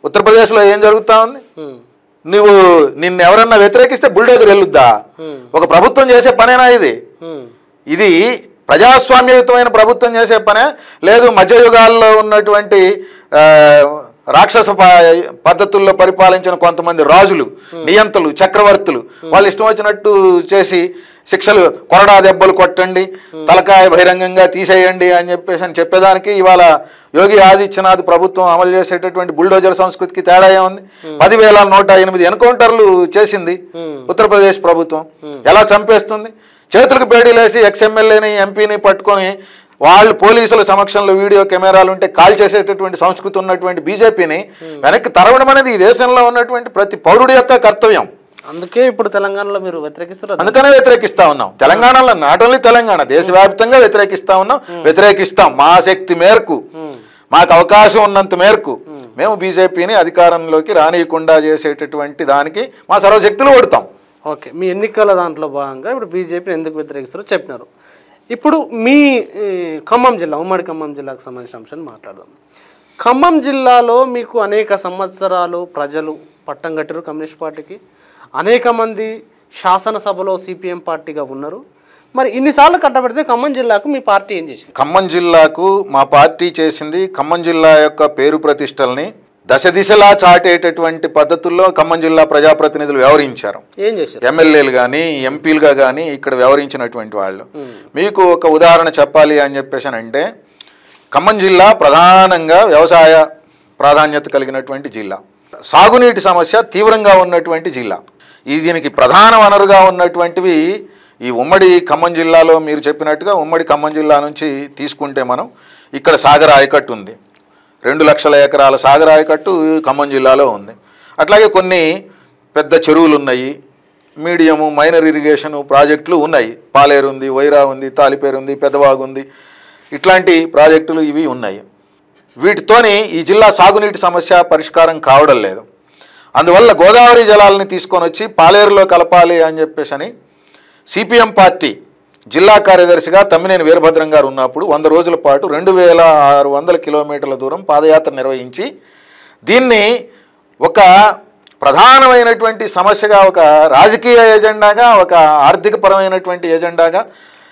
ఉత్తరప్రదేశ్లో ఏం జరుగుతా ఉంది ఉమ్, నువ్వు నిన్ను ఎవరన్నా వ్యతిరేకిస్తే బుల్డోజర్ వెళ్ళుద్దా ఉమ్, ఒక ప్రభుత్వం చేసే పనేనా ఇది ఉమ్, ఇది ప్రజాస్వామ్యయుతమైన ప్రభుత్వం చేసే పనే లేదు మధ్యయుగాల్లో ఉన్నటువంటి ఆ, రాక్షస ప- పద్ధతుల్లో పరిపాలించిన కొంతమంది రాజులు నియంతలు చక్రవర్తులు వాళ్ళు ఇష్టం వచ్చినట్టు చేసి శిక్షలు కొరడా దెబ్బలు కొట్టండి తలకాయ బహిరంగంగా తీసేయండి అని చెప్పేసి అని చెప్పేదానికి ఇవాళ యోగి ఆదిత్యనాథ్ ప్రభుత్వం అమలు చేసేటటువంటి బుల్డోజర్ సంస్కృతికి తేడా ఏముంది పదివేల నూట ఎనిమిది ఎన్కౌంటర్లు చేసింది ఉత్తరప్రదేశ్ ప్రభుత్వం ఎలా చంపేస్తుంది చేతులకు బేడీలేసి ఎక్స్ఎమ్మెల్యేని ఎంపీని పట్టుకొని వాళ్ళు పోలీసుల సమక్షంలో వీడియో కెమెరాలు ఉంటే కాల్ చేసేటటువంటి సంస్కృతి ఉన్నటువంటి బీజేపీని వెనక్కి తరవడం అనేది ఈ దేశంలో ఉన్నటువంటి ప్రతి పౌరుడి యొక్క కర్తవ్యం అందుకే ఇప్పుడు తెలంగాణలో మీరు వ్యతిరేకిస్తారు అందుకనే వ్యతిరేకిస్తా ఉన్నాం తెలంగాణలో నాట్ ఓన్లీ తెలంగాణ దేశవ్యాప్తంగా వ్యతిరేకిస్తా ఉన్నాం వ్యతిరేకిస్తాం మా శక్తి మేరకు మాకు అవకాశం ఉన్నంత మేరకు మేము బీజేపీని అధికారంలోకి రానియకుండా చేసేటటువంటి దానికి మా సర్వశక్తులు కొడతాం ఓకే మీ ఎన్నికల దాంట్లో భాగంగా ఇప్పుడు బీజేపీని ఎందుకు వ్యతిరేకిస్తారో చెప్పినారు ఇప్పుడు మీ ఈ, ఖమ్మం జిల్లా ఉమ్మడి ఖమ్మం జిల్లాకు సంబంధించిన అంశాన్ని మాట్లాడదాం ఖమ్మం జిల్లాలో మీకు అనేక సంవత్సరాలు ప్రజలు పట్టం కట్టారు కమ్యూనిస్ట్ పార్టీకి అనేక మంది శాసనసభలో సిపిఎం పార్టీగా ఉన్నారు మరి ఇన్నిసార్లు కట్టబెడితే ఖమ్మం జిల్లాకు మీ పార్టీ ఏం చేసింది ఖమ్మం జిల్లాకు మా పార్టీ చేసింది ఖమ్మం జిల్లా యొక్క పేరు ప్రతిష్టల్ని దశ దిశలా చాటేటటువంటి పద్ధతుల్లో ఖమ్మం జిల్లా ప్రజాప్రతినిధులు వ్యవహరించారు ఏం చేశారు ఎమ్మెల్యేలు కానీ ఎంపీలుగా కానీ ఇక్కడ వ్యవహరించినటువంటి వాళ్ళు మీకు ఒక ఉదాహరణ చెప్పాలి అని చెప్పేసి అని అంటే ఖమ్మం జిల్లా ప్రధానంగా వ్యవసాయ ప్రాధాన్యత కలిగినటువంటి జిల్లా సాగునీటి సమస్య తీవ్రంగా ఉన్నటువంటి జిల్లా ఈ దీనికి ప్రధాన వనరుగా ఉన్నటువంటివి ఈ ఉమ్మడి ఖమ్మం జిల్లాలో మీరు చెప్పినట్టుగా ఉమ్మడి ఖమ్మం జిల్లా నుంచి తీసుకుంటే మనం ఇక్కడ సాగర్ ఆయకట్టు ఉంది రెండు లక్షల ఎకరాల సాగర్ ఆయకట్టు ఖమ్మం జిల్లాలో ఉంది అట్లాగే కొన్ని పెద్ద చెరువులు ఉన్నాయి మీడియము మైనర్ ఇరిగేషన్ ప్రాజెక్టులు ఉన్నాయి పాలేరు ఉంది వైరా ఉంది తాలిపేరు ఉంది పెదవాగు ఉంది ఇట్లాంటి ప్రాజెక్టులు ఇవి ఉన్నాయి వీటితోని ఈ జిల్లా సాగునీటి సమస్య పరిష్కారం కావడం లేదు అందువల్ల గోదావరి జలాలని తీసుకొని వచ్చి పాలేరులో కలపాలి అని చెప్పేసి అని సిపిఎం పార్టీ జిల్లా కార్యదర్శిగా తమ్మినేని వీరభద్రం గారు ఉన్నప్పుడు వంద రోజుల పాటు రెండు వేల ఆరు వందల కిలోమీటర్ల దూరం పాదయాత్ర నిర్వహించి దీన్ని ఒక ప్రధానమైనటువంటి సమస్యగా ఒక రాజకీయ ఎజెండాగా ఒక ఆర్థికపరమైనటువంటి ఎజెండాగా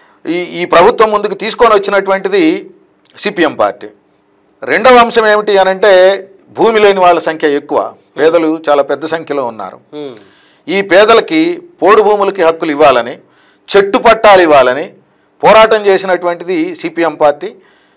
ఈ ఈ ప్రభుత్వం ముందుకు తీసుకొని వచ్చినటువంటిది సిపిఎం పార్టీ రెండవ అంశం ఏమిటి అనంటే భూమి లేని వాళ్ళ సంఖ్య ఎక్కువ పేదలు చాలా పెద్ద సంఖ్యలో ఉన్నారు ఉమ్, ఈ పేదలకి పోడు భూములకి హక్కులు ఇవ్వాలని చెట్టు పట్టాలు ఇవ్వాలని పోరాటం చేసినటువంటిది సిపిఎం పార్టీ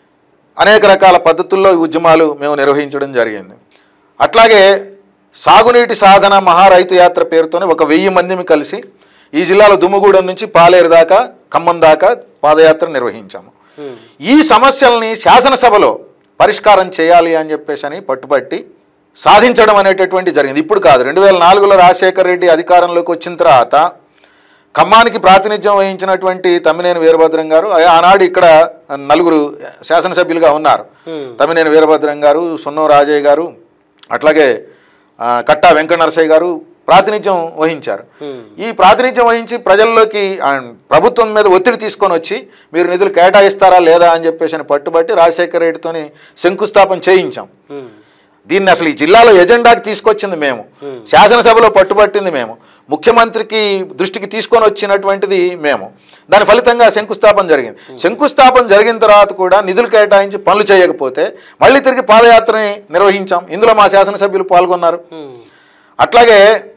అనేక రకాల పద్ధతుల్లో ఈ ఉద్యమాలు మేము నిర్వహించడం జరిగింది అట్లాగే సాగునీటి సాధన మహా రైతు యాత్ర పేరుతోనే ఒక వెయ్యి మందిని కలిసి ఈ జిల్లాలో దుమ్ముగూడెం నుంచి పాలేరు దాకా ఖమ్మం దాకా పాదయాత్ర నిర్వహించాము ఉమ్, ఈ సమస్యల్ని శాసనసభలో పరిష్కారం చేయాలి అని చెప్పేసి అని పట్టుబట్టి సాధించడం అనేటటువంటి జరిగింది ఇప్పుడు కాదు రెండు వేల నాలుగులో రాజశేఖర్ రెడ్డి అధికారంలోకి వచ్చిన తర్వాత ఖమ్మానికి ప్రాతినిధ్యం వహించినటువంటి తమ్మినేని వీరభద్రం గారు ఆ- ఆనాడు ఇక్కడ నలుగురు శాసనసభ్యులుగా ఉన్నారు ఉమ్, తమ్మినేని వీరభద్రం గారు సున్నం రాజయ్య గారు అట్లాగే ఆ, కట్టా వెంకట నరసయ్య గారు ప్రాతినిధ్యం వహించారు ఉమ్, ఈ ప్రాతినిధ్యం వహించి ప్రజల్లోకి ఆ, ప్రభుత్వం మీద ఒత్తిడి తీసుకొని వచ్చి మీరు నిధులు కేటాయిస్తారా లేదా అని చెప్పేసి అని పట్టుబట్టి రాజశేఖర రెడ్డితోని శంకుస్థాపన చేయించాం ఉమ్, దీన్ని అసలు ఈ జిల్లాలో ఎజెండాకి తీసుకొచ్చింది మేము శాసనసభలో పట్టుబట్టింది మేము ముఖ్యమంత్రికి దృష్టికి తీసుకొని వచ్చినటువంటిది మేము దాని ఫలితంగా శంకుస్థాపన జరిగింది శంకుస్థాపన జరిగిన తర్వాత కూడా నిధులు కేటాయించి పనులు చేయకపోతే మళ్ళీ తిరిగి పాదయాత్రని నిర్వహించాం ఇందులో మా శాసనసభ్యులు పాల్గొన్నారు ఉమ్, అట్లాగే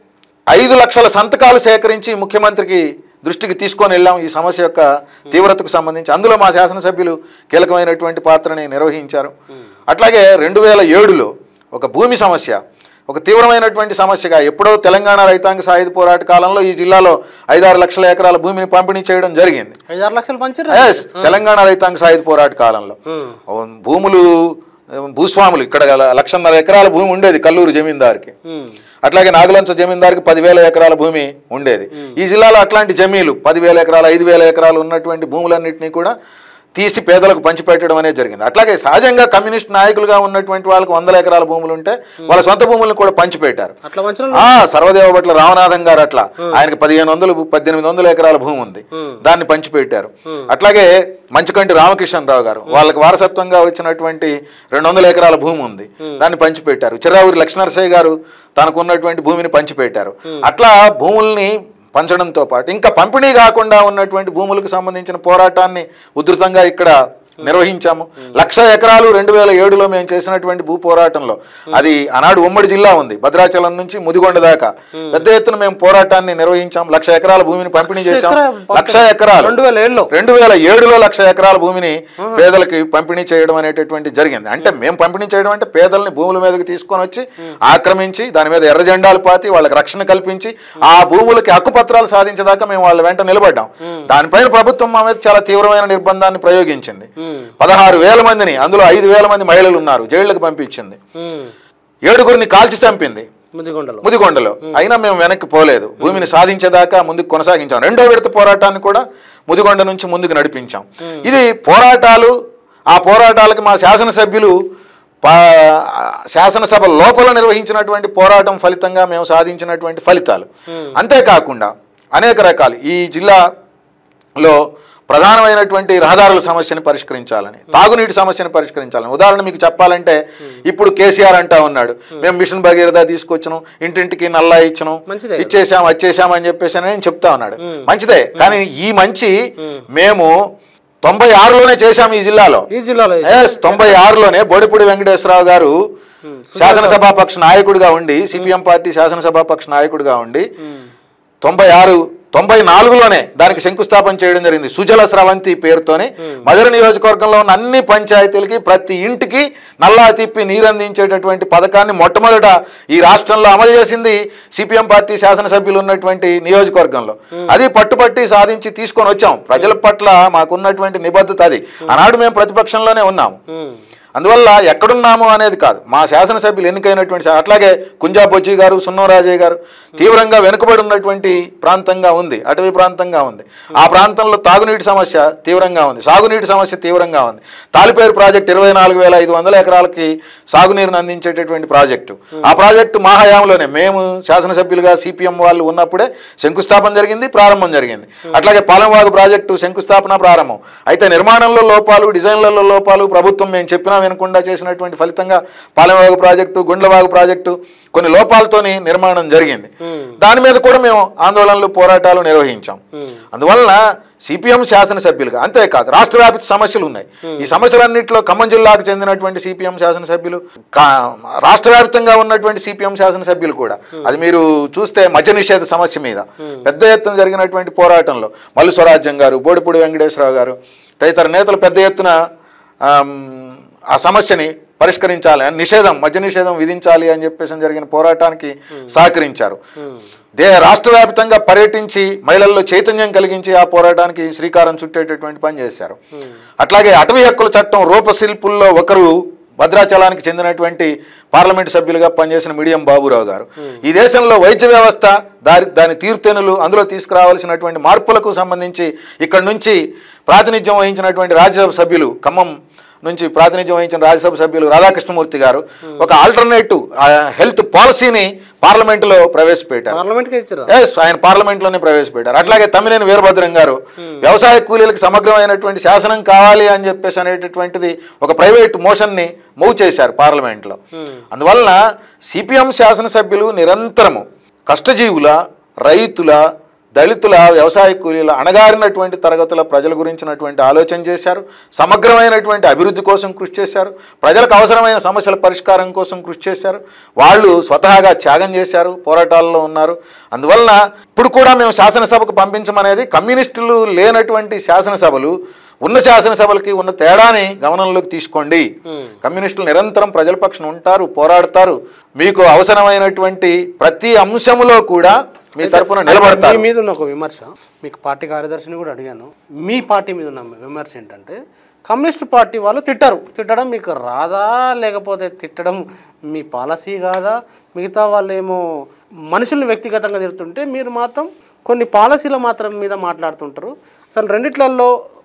ఐదు లక్షల సంతకాలు సేకరించి ముఖ్యమంత్రికి దృష్టికి తీసుకొని వెళ్ళాం ఈ సమస్య యొక్క తీవ్రతకు సంబంధించి అందులో మా శాసనసభ్యులు కీలకమైనటువంటి పాత్రని నిర్వహించారు అట్లాగే రెండు వేల ఏడులో ఒక భూమి సమస్య ఒక తీవ్రమైనటువంటి సమస్యగా ఎప్పుడో తెలంగాణ రైతాంగ సాయుధ పోరాట కాలంలో ఈ జిల్లాలో ఐదారు లక్షల ఎకరాల భూమిని పంపిణీ చేయడం జరిగింది ఐదారు లక్షలు పంచారు Yes, తెలంగాణ రైతాంగ సాయుధ పోరాట కాలంలో ఉమ్, భూములు భూస్వాములు ఇక్కడ గల లక్షన్నర ఎకరాల భూమి ఉండేది కల్లూరు జమీందార్కి ఉమ్, అట్లాగే నాగులంచ జమీందార్కి పదివేల ఎకరాల భూమి ఉండేది ఈ జిల్లాలో అట్లాంటి జమీలు పదివేల ఎకరాలు ఐదు వేల ఎకరాలు ఉన్నటువంటి భూములన్నింటినీ కూడా తీసి పేదలకు పంచిపెట్టడం అనేది జరిగింది అట్లాగే సహజంగా కమ్యూనిస్ట్ నాయకులుగా ఉన్నటువంటి వాళ్ళకి వందల ఎకరాల భూములు ఉంటే వాళ్ళ సొంత భూములను కూడా పంచిపెట్టారు అట్లా వంచన ఆ సర్వదేవ భట్ల రామనాథం గారు అట్లా ఆయనకి పదిహేను వందలు పద్దెనిమిది వందల ఎకరాల భూమి ఉంది దాన్ని పంచిపెట్టారు అట్లాగే మంచుకంటి రామకిషన్ గారు వాళ్ళకి వారసత్వంగా వచ్చినటువంటి రెండు వందల ఎకరాల భూమి ఉంది దాన్ని పంచిపెట్టారు చిరావురి లక్ష్మణరసయ్య గారు తనకు ఉన్నటువంటి భూమిని పంచిపెట్టారు అట్లా భూముల్ని పంచడంతో పాటు ఇంకా పంపిణీ కాకుండా ఉన్నటువంటి భూములకు సంబంధించిన పోరాటాన్ని ఉధృతంగా ఇక్కడ నిర్వహించాము లక్ష ఎకరాలు రెండు వేల ఏడులో మేము చేసినటువంటి భూ పోరాటంలో అది ఆనాడు ఉమ్మడి జిల్లా ఉంది భద్రాచలం నుంచి ముదిగొండ దాకా పెద్ద ఎత్తున మేము పోరాటాన్ని నిర్వహించాం లక్ష ఎకరాల భూమిని పంపిణీ చేశాం ఎకరా- లక్ష ఎకరాలు రెండు వేల ఏడులో రెండు వేల ఏడులో లక్ష ఎకరాల భూమిని పేదలకి పంపిణీ చేయడం అనేటటువంటి జరిగింది అంటే మేము పంపిణీ చేయడం అంటే పేదల్ని భూముల మీదకి తీసుకొని వచ్చి ఆక్రమించి దాని మీద ఎర్ర జెండాలు పాతి వాళ్ళకి రక్షణ కల్పించి ఆ భూములకి హక్కుపత్రాలు సాధించేదాకా మేము వాళ్ళ వెంట నిలబడ్డాం దానిపైన ప్రభుత్వం మా మీద చాలా తీవ్రమైన నిర్బంధాన్ని ప్రయోగించింది పదహారు వేల మందిని అందులో ఐదు వేల మంది మహిళలు ఉన్నారు జైళ్లకు పంపించింది ఏడుగురిని కాల్చి చంపింది ముదిగొండలో ముదిగొండలో అయినా మేము వెనక్కి పోలేదు భూమిని సాధించేదాకా ముందుకు కొనసాగించాం రెండో విడత పోరాటాన్ని కూడా ముదిగొండ నుంచి ముందుకు నడిపించాం ఇది పోరాటాలు ఆ పోరాటాలకి మా శాసనసభ్యులు పా- శాసనసభ లోపల నిర్వహించినటువంటి పోరాటం ఫలితంగా మేము సాధించినటువంటి ఫలితాలు అంతేకాకుండా అనేక రకాలు ఈ జిల్లాలో ప్రధానమైనటువంటి రహదారుల సమస్యని పరిష్కరించాలని తాగునీటి సమస్యని పరిష్కరించాలని ఉదాహరణ మీకు చెప్పాలంటే ఇప్పుడు కేసీఆర్ అంటా ఉన్నాడు మేము మిషన్ భగీరథ తీసుకొచ్చినాం ఇంటింటికి నల్లా ఇచ్చినాం మంచిదే. ఇచ్చేసాం వచ్చేసాం అని చెప్పేసి అని నేను చెప్తా ఉన్నాడు మంచిదే కానీ ఈ మంచి మేము తొంభై ఆరులోనే చేశాం ఈ జిల్లాలో ఈ జిల్లాలో ఎస్ తొంభై ఆరులోనే బోడిపూడి వెంకటేశ్వరరావు గారు శాసనసభాపక్ష నాయకుడిగా ఉండి సిపిఎం పార్టీ శాసనసభాపక్ష నాయకుడిగా ఉండి తొంభై ఆరు తొంభై నాలుగులోనే దానికి శంకుస్థాపన చేయడం జరిగింది సుజల స్రవంతి పేరుతోని మధుర నియోజకవర్గంలో ఉన్న అన్ని పంచాయతీలకి ప్రతి ఇంటికి నల్లా తిప్పి నీరందించేటటువంటి పథకాన్ని మొట్టమొదట ఈ రాష్ట్రంలో అమలు చేసింది సిపిఎం పార్టీ శాసనసభ్యులు ఉన్నటువంటి నియోజకవర్గంలో అది పట్టుపట్టి సాధించి తీసుకొని వచ్చాం ప్రజల పట్ల మాకున్నటువంటి నిబద్ధత అది ఆనాడు మేము ప్రతిపక్షంలోనే ఉన్నాము అందువల్ల ఎక్కడున్నాము అనేది కాదు మా శాసనసభ్యులు ఎన్నికైనటువంటి శా- అట్లాగే కుంజా బొజ్జి గారు సున్నోరాజయ్య గారు తీవ్రంగా వెనుకబడి ఉన్నటువంటి ప్రాంతంగా ఉంది అటవీ ప్రాంతంగా ఉంది ఆ ప్రాంతంలో తాగునీటి సమస్య తీవ్రంగా ఉంది సాగునీటి సమస్య తీవ్రంగా ఉంది తాలిపేరు ప్రాజెక్ట్ ఇరవై నాలుగు వేల ఐదు వందల ఎకరాలకి సాగునీరుని అందించేటటువంటి ప్రాజెక్టు ఆ ప్రాజెక్టు మా హయాంలోనే మేము శాసనసభ్యులుగా సిపిఎం వాళ్ళు ఉన్నప్పుడే శంకుస్థాపన జరిగింది ప్రారంభం జరిగింది అట్లాగే పాలెంవాగు ప్రాజెక్టు శంకుస్థాపన ప్రారంభం అయితే నిర్మాణంలో లోపాలు డిజైన్లలో లోపాలు ప్రభుత్వం మేము చెప్పినా వినకుండా చేసినటువంటి ఫలితంగా పాలెంవాగు ప్రాజెక్టు గుండ్లవాగు ప్రాజెక్టు కొన్ని లోపాలతోని నిర్మాణం జరిగింది దాని మీద కూడా మేము ఆందోళనలు పోరాటాలు నిర్వహించాం అందువలన సిపిఎం శాసనసభ్యులుగా అంతేకాదు రాష్ట్ర వ్యాప్త సమస్యలు ఉన్నాయి ఈ సమస్యలన్నింటిలో ఖమ్మం జిల్లాకు చెందినటువంటి సిపిఎం శాసనసభ్యులు కా- రాష్ట్ర వ్యాప్తంగా ఉన్నటువంటి సిపిఎం శాసనసభ్యులు కూడా అది మీరు చూస్తే మద్య నిషేధ సమస్య మీద పెద్ద ఎత్తున జరిగినటువంటి పోరాటంలో మల్లు స్వరాజ్యం గారు బోడిపూడి వెంకటేశ్వరరావు గారు తదితర నేతలు పెద్ద ఎత్తున ఆమ్, ఆ సమస్యని పరిష్కరించాలి అని నిషేధం మద్య నిషేధం విధించాలి అని చెప్పేసి జరిగిన పోరాటానికి సహకరించారు దే రాష్ట్ర వ్యాప్తంగా పర్యటించి మహిళల్లో చైతన్యం కలిగించి ఆ పోరాటానికి శ్రీకారం చుట్టేటటువంటి పని చేశారు అట్లాగే అటవీ హక్కుల చట్టం రూపశిల్పుల్లో ఒకరు భద్రాచలానికి చెందినటువంటి పార్లమెంట్ సభ్యులుగా పనిచేసిన మీడియం బాబురావు గారు ఈ దేశంలో వైద్య వ్యవస్థ దాని దాని తీరుతెనులు అందులో తీసుకురావాల్సినటువంటి మార్పులకు సంబంధించి ఇక్కడ నుంచి ప్రాతినిధ్యం వహించినటువంటి రాజ్యసభ సభ్యులు ఖమ్మం నుంచి ప్రాతినిధ్యం వహించిన రాజ్యసభ సభ్యులు రాధాకృష్ణమూర్తి గారు ఒక ఆల్టర్నేటివ్ హెల్త్ పాలసీని పార్లమెంటులో ప్రవేశపెట్టారు పార్లమెంట్కి ఇచ్చారు ఎస్ ఆయన పార్లమెంట్ లోనే ప్రవేశపెట్టారు అట్లాగే తమ్మినేని వీరభద్రం గారు వ్యవసాయ కూలీలకు సమగ్రమైనటువంటి శాసనం కావాలి అని చెప్పేసి అనేటటువంటిది ఒక ప్రైవేట్ మోషన్ ని మూవ్ చేశారు పార్లమెంట్ లో అందువలన సిపిఎం శాసనసభ్యులు నిరంతరము కష్టజీవుల రైతుల దళితుల వ్యవసాయ కూలీల అణగారినటువంటి తరగతుల ప్రజల గురించినటువంటి ఆలోచన చేశారు సమగ్రమైనటువంటి అభివృద్ధి కోసం కృషి చేశారు ప్రజలకు అవసరమైన సమస్యల పరిష్కారం కోసం కృషి చేశారు వాళ్ళు స్వతహాగా త్యాగం చేశారు పోరాటాల్లో ఉన్నారు అందువలన ఇప్పుడు కూడా మేము శాసనసభకు పంపించమనేది కమ్యూనిస్టులు లేనటువంటి శాసనసభలు ఉన్న శాసనసభలకి ఉన్న తేడాని గమనంలోకి తీసుకోండి కమ్యూనిస్టులు నిరంతరం ప్రజల పక్షాన ఉంటారు పోరాడతారు మీకు అవసరమైనటువంటి ప్రతి అంశములో కూడా మీ తరపున నిలబడతారు మీ మీద ఉన్న ఒక విమర్శ మీకు పార్టీ కార్యదర్శిని కూడా అడిగాను మీ పార్టీ మీద ఉన్న విమర్శ ఏంటంటే కమ్యూనిస్ట్ పార్టీ వాళ్ళు తిట్టరు తిట్టడం మీకు రాదా లేకపోతే తిట్టడం మీ పాలసీ కాదా మిగతా వాళ్ళు ఏమో మనుషుల్ని వ్యక్తిగతంగా తిడుతుంటే మీరు మాత్రం కొన్ని పాలసీల మాత్రం మీద మాట్లాడుతుంటారు అసలు రెండిట్లలో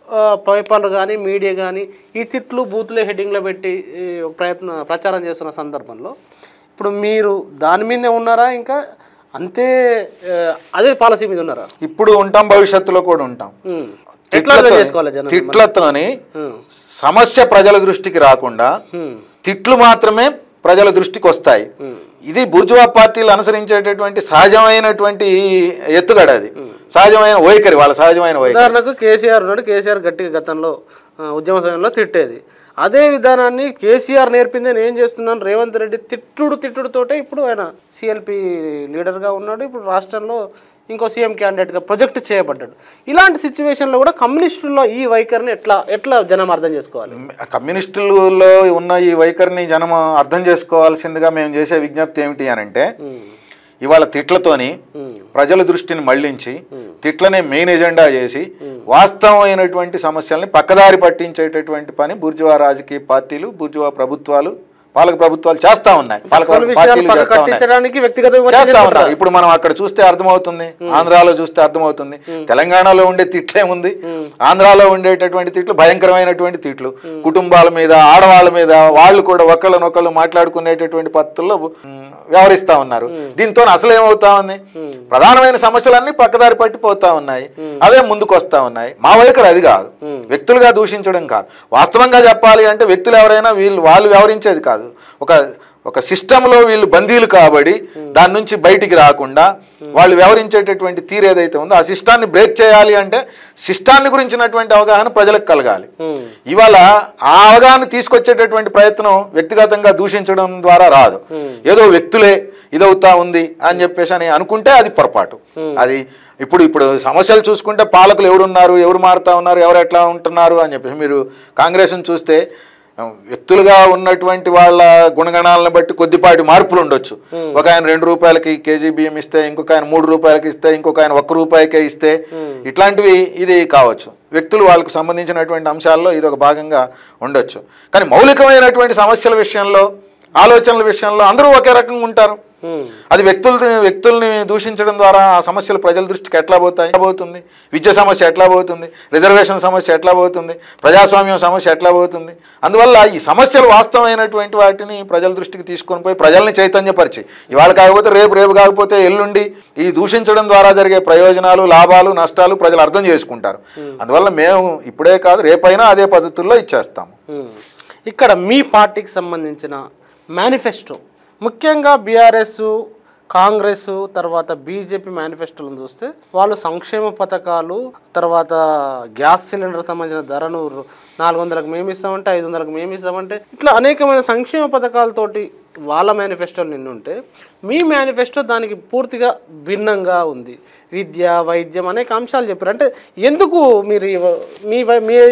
ఆ, పేపర్లు కానీ మీడియా కానీ ఈ తిట్లు బూతులే హెడ్డింగ్లో పెట్టి ఈ, ప్రయత్న ప్రచారం చేస్తున్న సందర్భంలో ఇప్పుడు మీరు దాని మీదనే ఉన్నారా ఇంకా అంతే ఆ, అదే పాలసీ మీద ఉన్నారా ఇప్పుడు ఉంటాం భవిష్యత్తులో కూడా ఉంటాం ఉమ్. ఎట్లా అర్థం చేసుకోవాలి జనం తిట్లతోని ఉమ్. సమస్య ప్రజల దృష్టికి రాకుండా ఉమ్. తిట్లు మాత్రమే ప్రజల దృష్టికి వస్తాయి ఇది బూర్జువా పార్టీలు అనుసరించేటటువంటి సహజమైనటువంటి ఎత్తుగడ అది సహజమైన వైఖరి వాళ్ళ సహజమైన వైఖరి ఉదాహరణకు కేసీఆర్ ఉన్నాడు కేసీఆర్ గట్టిగా గతంలో ఆ, ఉద్యమ సమయంలో తిట్టేది అదే విధానాన్ని కేసీఆర్ నేర్పింది నేను ఏం చేస్తున్నాను రేవంత్ రెడ్డి తిట్టుడు తిట్టుడుతోటే ఇప్పుడు ఆయన సిఎల్పి లీడర్గా ఉన్నాడు ఇప్పుడు రాష్ట్రంలో ఇంకో సీఎం క్యాండిడేట్గా ప్రొజెక్ట్ చేయబడ్డాడు ఇలాంటి సిచ్యువేషన్లో కూడా కమ్యూనిస్టుల్లో ఈ వైఖరిని ఎట్లా ఎట్లా జనం అర్థం చేసుకోవాలి కమ్యూనిస్టులలో ఉన్న ఈ వైఖరిని జనం అర్థం చేసుకోవాల్సిందిగా మేము చేసే విజ్ఞప్తి ఏమిటి అని అంటే ఉమ్. ఇవాళ తిట్లతోని ఉమ్. ప్రజల దృష్టిని మళ్లించి తిట్లనే మెయిన్ ఎజెండా చేసి వాస్తవమైనటువంటి సమస్యల్ని పక్కదారి పట్టించేటటువంటి పని బూర్జువా రాజకీయ పార్టీలు బూర్జువా ప్రభుత్వాలు పాలక ప్రభుత్వాలు చేస్తా ఉన్నాయి పాలక అసలు విషయాలు పార్టీలు పక్క చేస్తా ఉన్నాయి కట్టించడానికి వ్యక్తిగత విమర్శలు చేస్తా చేస్తుంటారు. ఉన్నారు ఇప్పుడు మనం అక్కడ చూస్తే అర్థమవుతుంది ఆంధ్రాలో చూస్తే అర్థమవుతుంది తెలంగాణలో ఉండే తిట్లే ఉంది ఆంధ్రాలో ఉండేటటువంటి తిట్లు భయంకరమైనటువంటి తిట్లు కుటుంబాల మీద ఆడవాళ్ళ మీద వాళ్ళు కూడా ఒకళ్ళనొకళ్ళు మాట్లాడుకునేటటువంటి పద్ధతుల్లో ఉమ్, వ్యవహరిస్తా ఉన్నారు దీంతో అసలు ఏమవుతా ఉంది ప్రధానమైన సమస్యలన్నీ పక్కదారి పట్టిపోతా ఉన్నాయి అవే ముందుకు వస్తా ఉన్నాయి మా వైఖరి అది కాదు వ్యక్తులుగా దూషించడం కాదు వాస్తవంగా చెప్పాలి అంటే వ్యక్తులు ఎవరైనా వీళ్ళు వాళ్ళు వ్యవహరించేది కాదు ఒక ఒక సిస్టంలో వీళ్ళు బందీలు కాబడి దాని నుంచి బయటికి రాకుండా వాళ్ళు వ్యవహరించేటటువంటి తీరు ఏదైతే ఉందో ఆ సిస్టాన్ని బ్రేక్ చేయాలి అంటే సిస్టాన్ని గురించినటువంటి అవగాహన ప్రజలకు కలగాలి ఉమ్. ఇవాళ ఆ అవగాహన తీసుకొచ్చేటటువంటి ప్రయత్నం వ్యక్తిగతంగా దూషించడం ద్వారా రాదు ఏదో వ్యక్తులే ఇదవుతా ఉంది అని చెప్పేసి అని అనుకుంటే అది పొరపాటు అది ఇప్పుడు ఇప్పుడు సమస్యలు చూసుకుంటే పాలకులు ఎవరున్నారు ఎవరు మారుతా ఉన్నారు ఎవరు ఎట్లా ఉంటున్నారు అని చెప్పేసి మీరు కాంగ్రెస్ని చూస్తే ఆ, వ్యక్తులుగా ఉన్నటువంటి వాళ్ళ గుణగణాలను బట్టి కొద్దిపాటి మార్పులు ఉండొచ్చు ఒక ఆయన రెండు రూపాయలకి కేజీ బియ్యం ఇస్తే ఇంకొక ఆయన మూడు రూపాయలకి ఇస్తే ఇంకొక ఆయన ఒక్క రూపాయికే ఇస్తే ఇట్లాంటివి ఇది కావచ్చు వ్యక్తులు వాళ్ళకు సంబంధించినటువంటి అంశాల్లో ఇది ఒక భాగంగా ఉండొచ్చు కానీ మౌలికమైనటువంటి సమస్యల విషయంలో ఆలోచనల విషయంలో అందరూ ఒకే రకంగా ఉంటారు ఉమ్. అది వ్యక్తుల వ్యక్తుల్ని దూషించడం ద్వారా ఆ సమస్యలు ప్రజల దృష్టికి ఎట్లా పోతాయి ఎట్లా పోతుంది విద్య సమస్య ఎట్లా పోతుంది రిజర్వేషన్ సమస్య ఎట్లా పోతుంది ప్రజాస్వామ్యం సమస్య ఎట్లా పోతుంది అందువల్ల ఈ సమస్యలు వాస్తవమైనటువంటి వాటిని ప్రజల దృష్టికి తీసుకొని పోయి ప్రజల్ని చైతన్యపరిచి ఇవాళ కాకపోతే రేపు రేపు కాకపోతే ఎల్లుండి ఈ దూషించడం ద్వారా జరిగే ప్రయోజనాలు లాభాలు నష్టాలు ప్రజలు అర్థం చేసుకుంటారు అందువల్ల మేము ఇప్పుడే కాదు రేపైనా అదే పద్ధతుల్లో ఇచ్చేస్తాము ఉమ్. ఇక్కడ మీ పార్టీకి సంబంధించిన మేనిఫెస్టో ముఖ్యంగా బీఆర్ఎస్ కాంగ్రెస్ తర్వాత బీజేపీ మేనిఫెస్టోలను చూస్తే వాళ్ళు సంక్షేమ పథకాలు తర్వాత గ్యాస్ సిలిండర్ సంబంధించిన ధరను రు- నాలుగు వందలకు మేము ఇస్తామంటే ఐదు వందలకు మేము ఇస్తామంటే ఇట్లా అనేకమైన సంక్షేమ పథకాలతోటి వాళ్ళ మేనిఫెస్టోలు నిన్ను ఉంటే మీ మేనిఫెస్టో దానికి పూర్తిగా భిన్నంగా ఉంది విద్య వైద్యం అనేక అంశాలు చెప్పారు అంటే ఎందుకు మీరు ఈ- మీ వై- మీ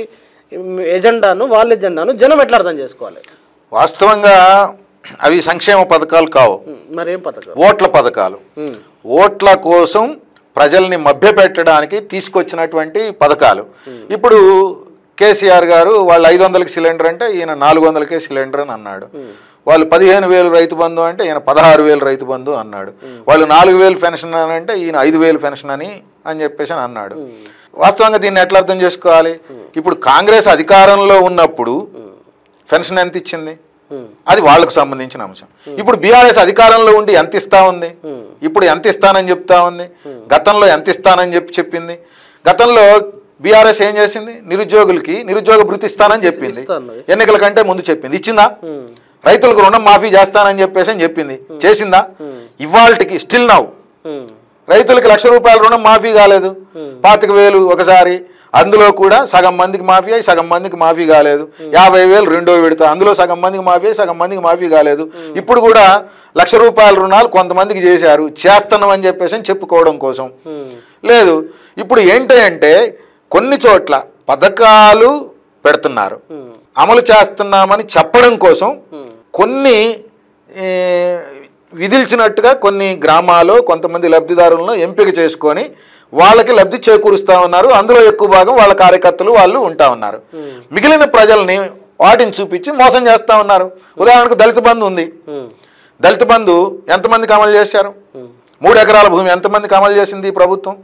ఎజెండాను వాళ్ళ ఎజెండాను జనం ఎట్లా అర్థం చేసుకోవాలి వాస్తవంగా అవి సంక్షేమ పథకాలు కావు ఉమ్, మరేం పథకం ఓట్ల పథకాలు ఉమ్, ఓట్ల కోసం ప్రజల్ని మభ్యపెట్టడానికి తీసుకొచ్చినటువంటి పథకాలు ఇప్పుడు కేసీఆర్ గారు వాళ్ళు ఐదు వందలకి సిలిండర్ అంటే ఈయన నాలుగు వందలకే సిలిండర్ అని అన్నాడు వాళ్ళు పదిహేను వేలు రైతు బంధు అంటే ఈయన పదహారు వేలు రైతు బంధు అన్నాడు వాళ్ళు నాలుగు వేలు పెన్షన్ అని అంటే ఈయన ఐదు వేలు పెన్షన్ అని అని చెప్పేసి అని అన్నాడు వాస్తవంగా దీన్ని ఎట్లా అర్థం చేసుకోవాలి ఇప్పుడు కాంగ్రెస్ అధికారంలో ఉన్నప్పుడు పెన్షన్ ఎంత ఇచ్చింది ఉమ్, అది వాళ్ళకు సంబంధించిన అంశం ఇప్పుడు బీఆర్ఎస్ అధికారంలో ఉండి ఎంత ఇస్తా ఉంది ఇప్పుడు ఎంత ఇస్తానని చెప్తా ఉంది గతంలో ఎంత ఇస్తానని చెప్పి చెప్పింది గతంలో బీఆర్ఎస్ ఏం చేసింది నిరుద్యోగులకి నిరుద్యోగ భృతి ఇస్తానని చెప్పింది ఇస్తాను. ఎన్నికల కంటే ముందు చెప్పింది ఇచ్చిందా ఉమ్, రైతులకు రుణం మాఫీ చేస్తానని చెప్పేసి అని చెప్పింది చేసిందా ఇవాళకి స్టిల్ నౌ ఉమ్, రైతులకి లక్ష రూపాయల రుణం మాఫీ కాలేదు పాతిక వేలు ఒకసారి అందులో కూడా సగం మందికి మాఫీ అయ్యి సగం మందికి మాఫీ కాలేదు యాభై వేలు రెండో విడత అందులో సగం మందికి మాఫీ అయ్యి సగం మందికి మాఫీ కాలేదు ఇప్పుడు కూడా లక్ష రూపాయల రుణాలు కొంతమందికి చేశారు చేస్తున్నామని చెప్పేసి అని చెప్పుకోవడం కోసం ఉమ్, లేదు ఇప్పుడు ఏంటంటే కొన్ని చోట్ల పథకాలు పెడుతున్నారు ఉమ్, అమలు చేస్తున్నామని చెప్పడం కోసం కొన్ని ఏ, విధిల్చినట్టుగా కొన్ని గ్రామాలు కొంతమంది లబ్ధిదారులను ఎంపిక చేసుకొని వాళ్ళకి లబ్ధి చేకూరుస్తా ఉన్నారు అందులో ఎక్కువ భాగం వాళ్ళ కార్యకర్తలు వాళ్ళు ఉంటా ఉన్నారు మిగిలిన ప్రజల్ని వాటిని చూపించి మోసం చేస్తా ఉన్నారు ఉదాహరణకు దళిత బంధు ఉంది ఉమ్, దళిత బంధు ఎంతమందికి అమలు చేశారు మూడు ఎకరాల భూమి ఎంతమందికి అమలు చేసింది ఈ ప్రభుత్వం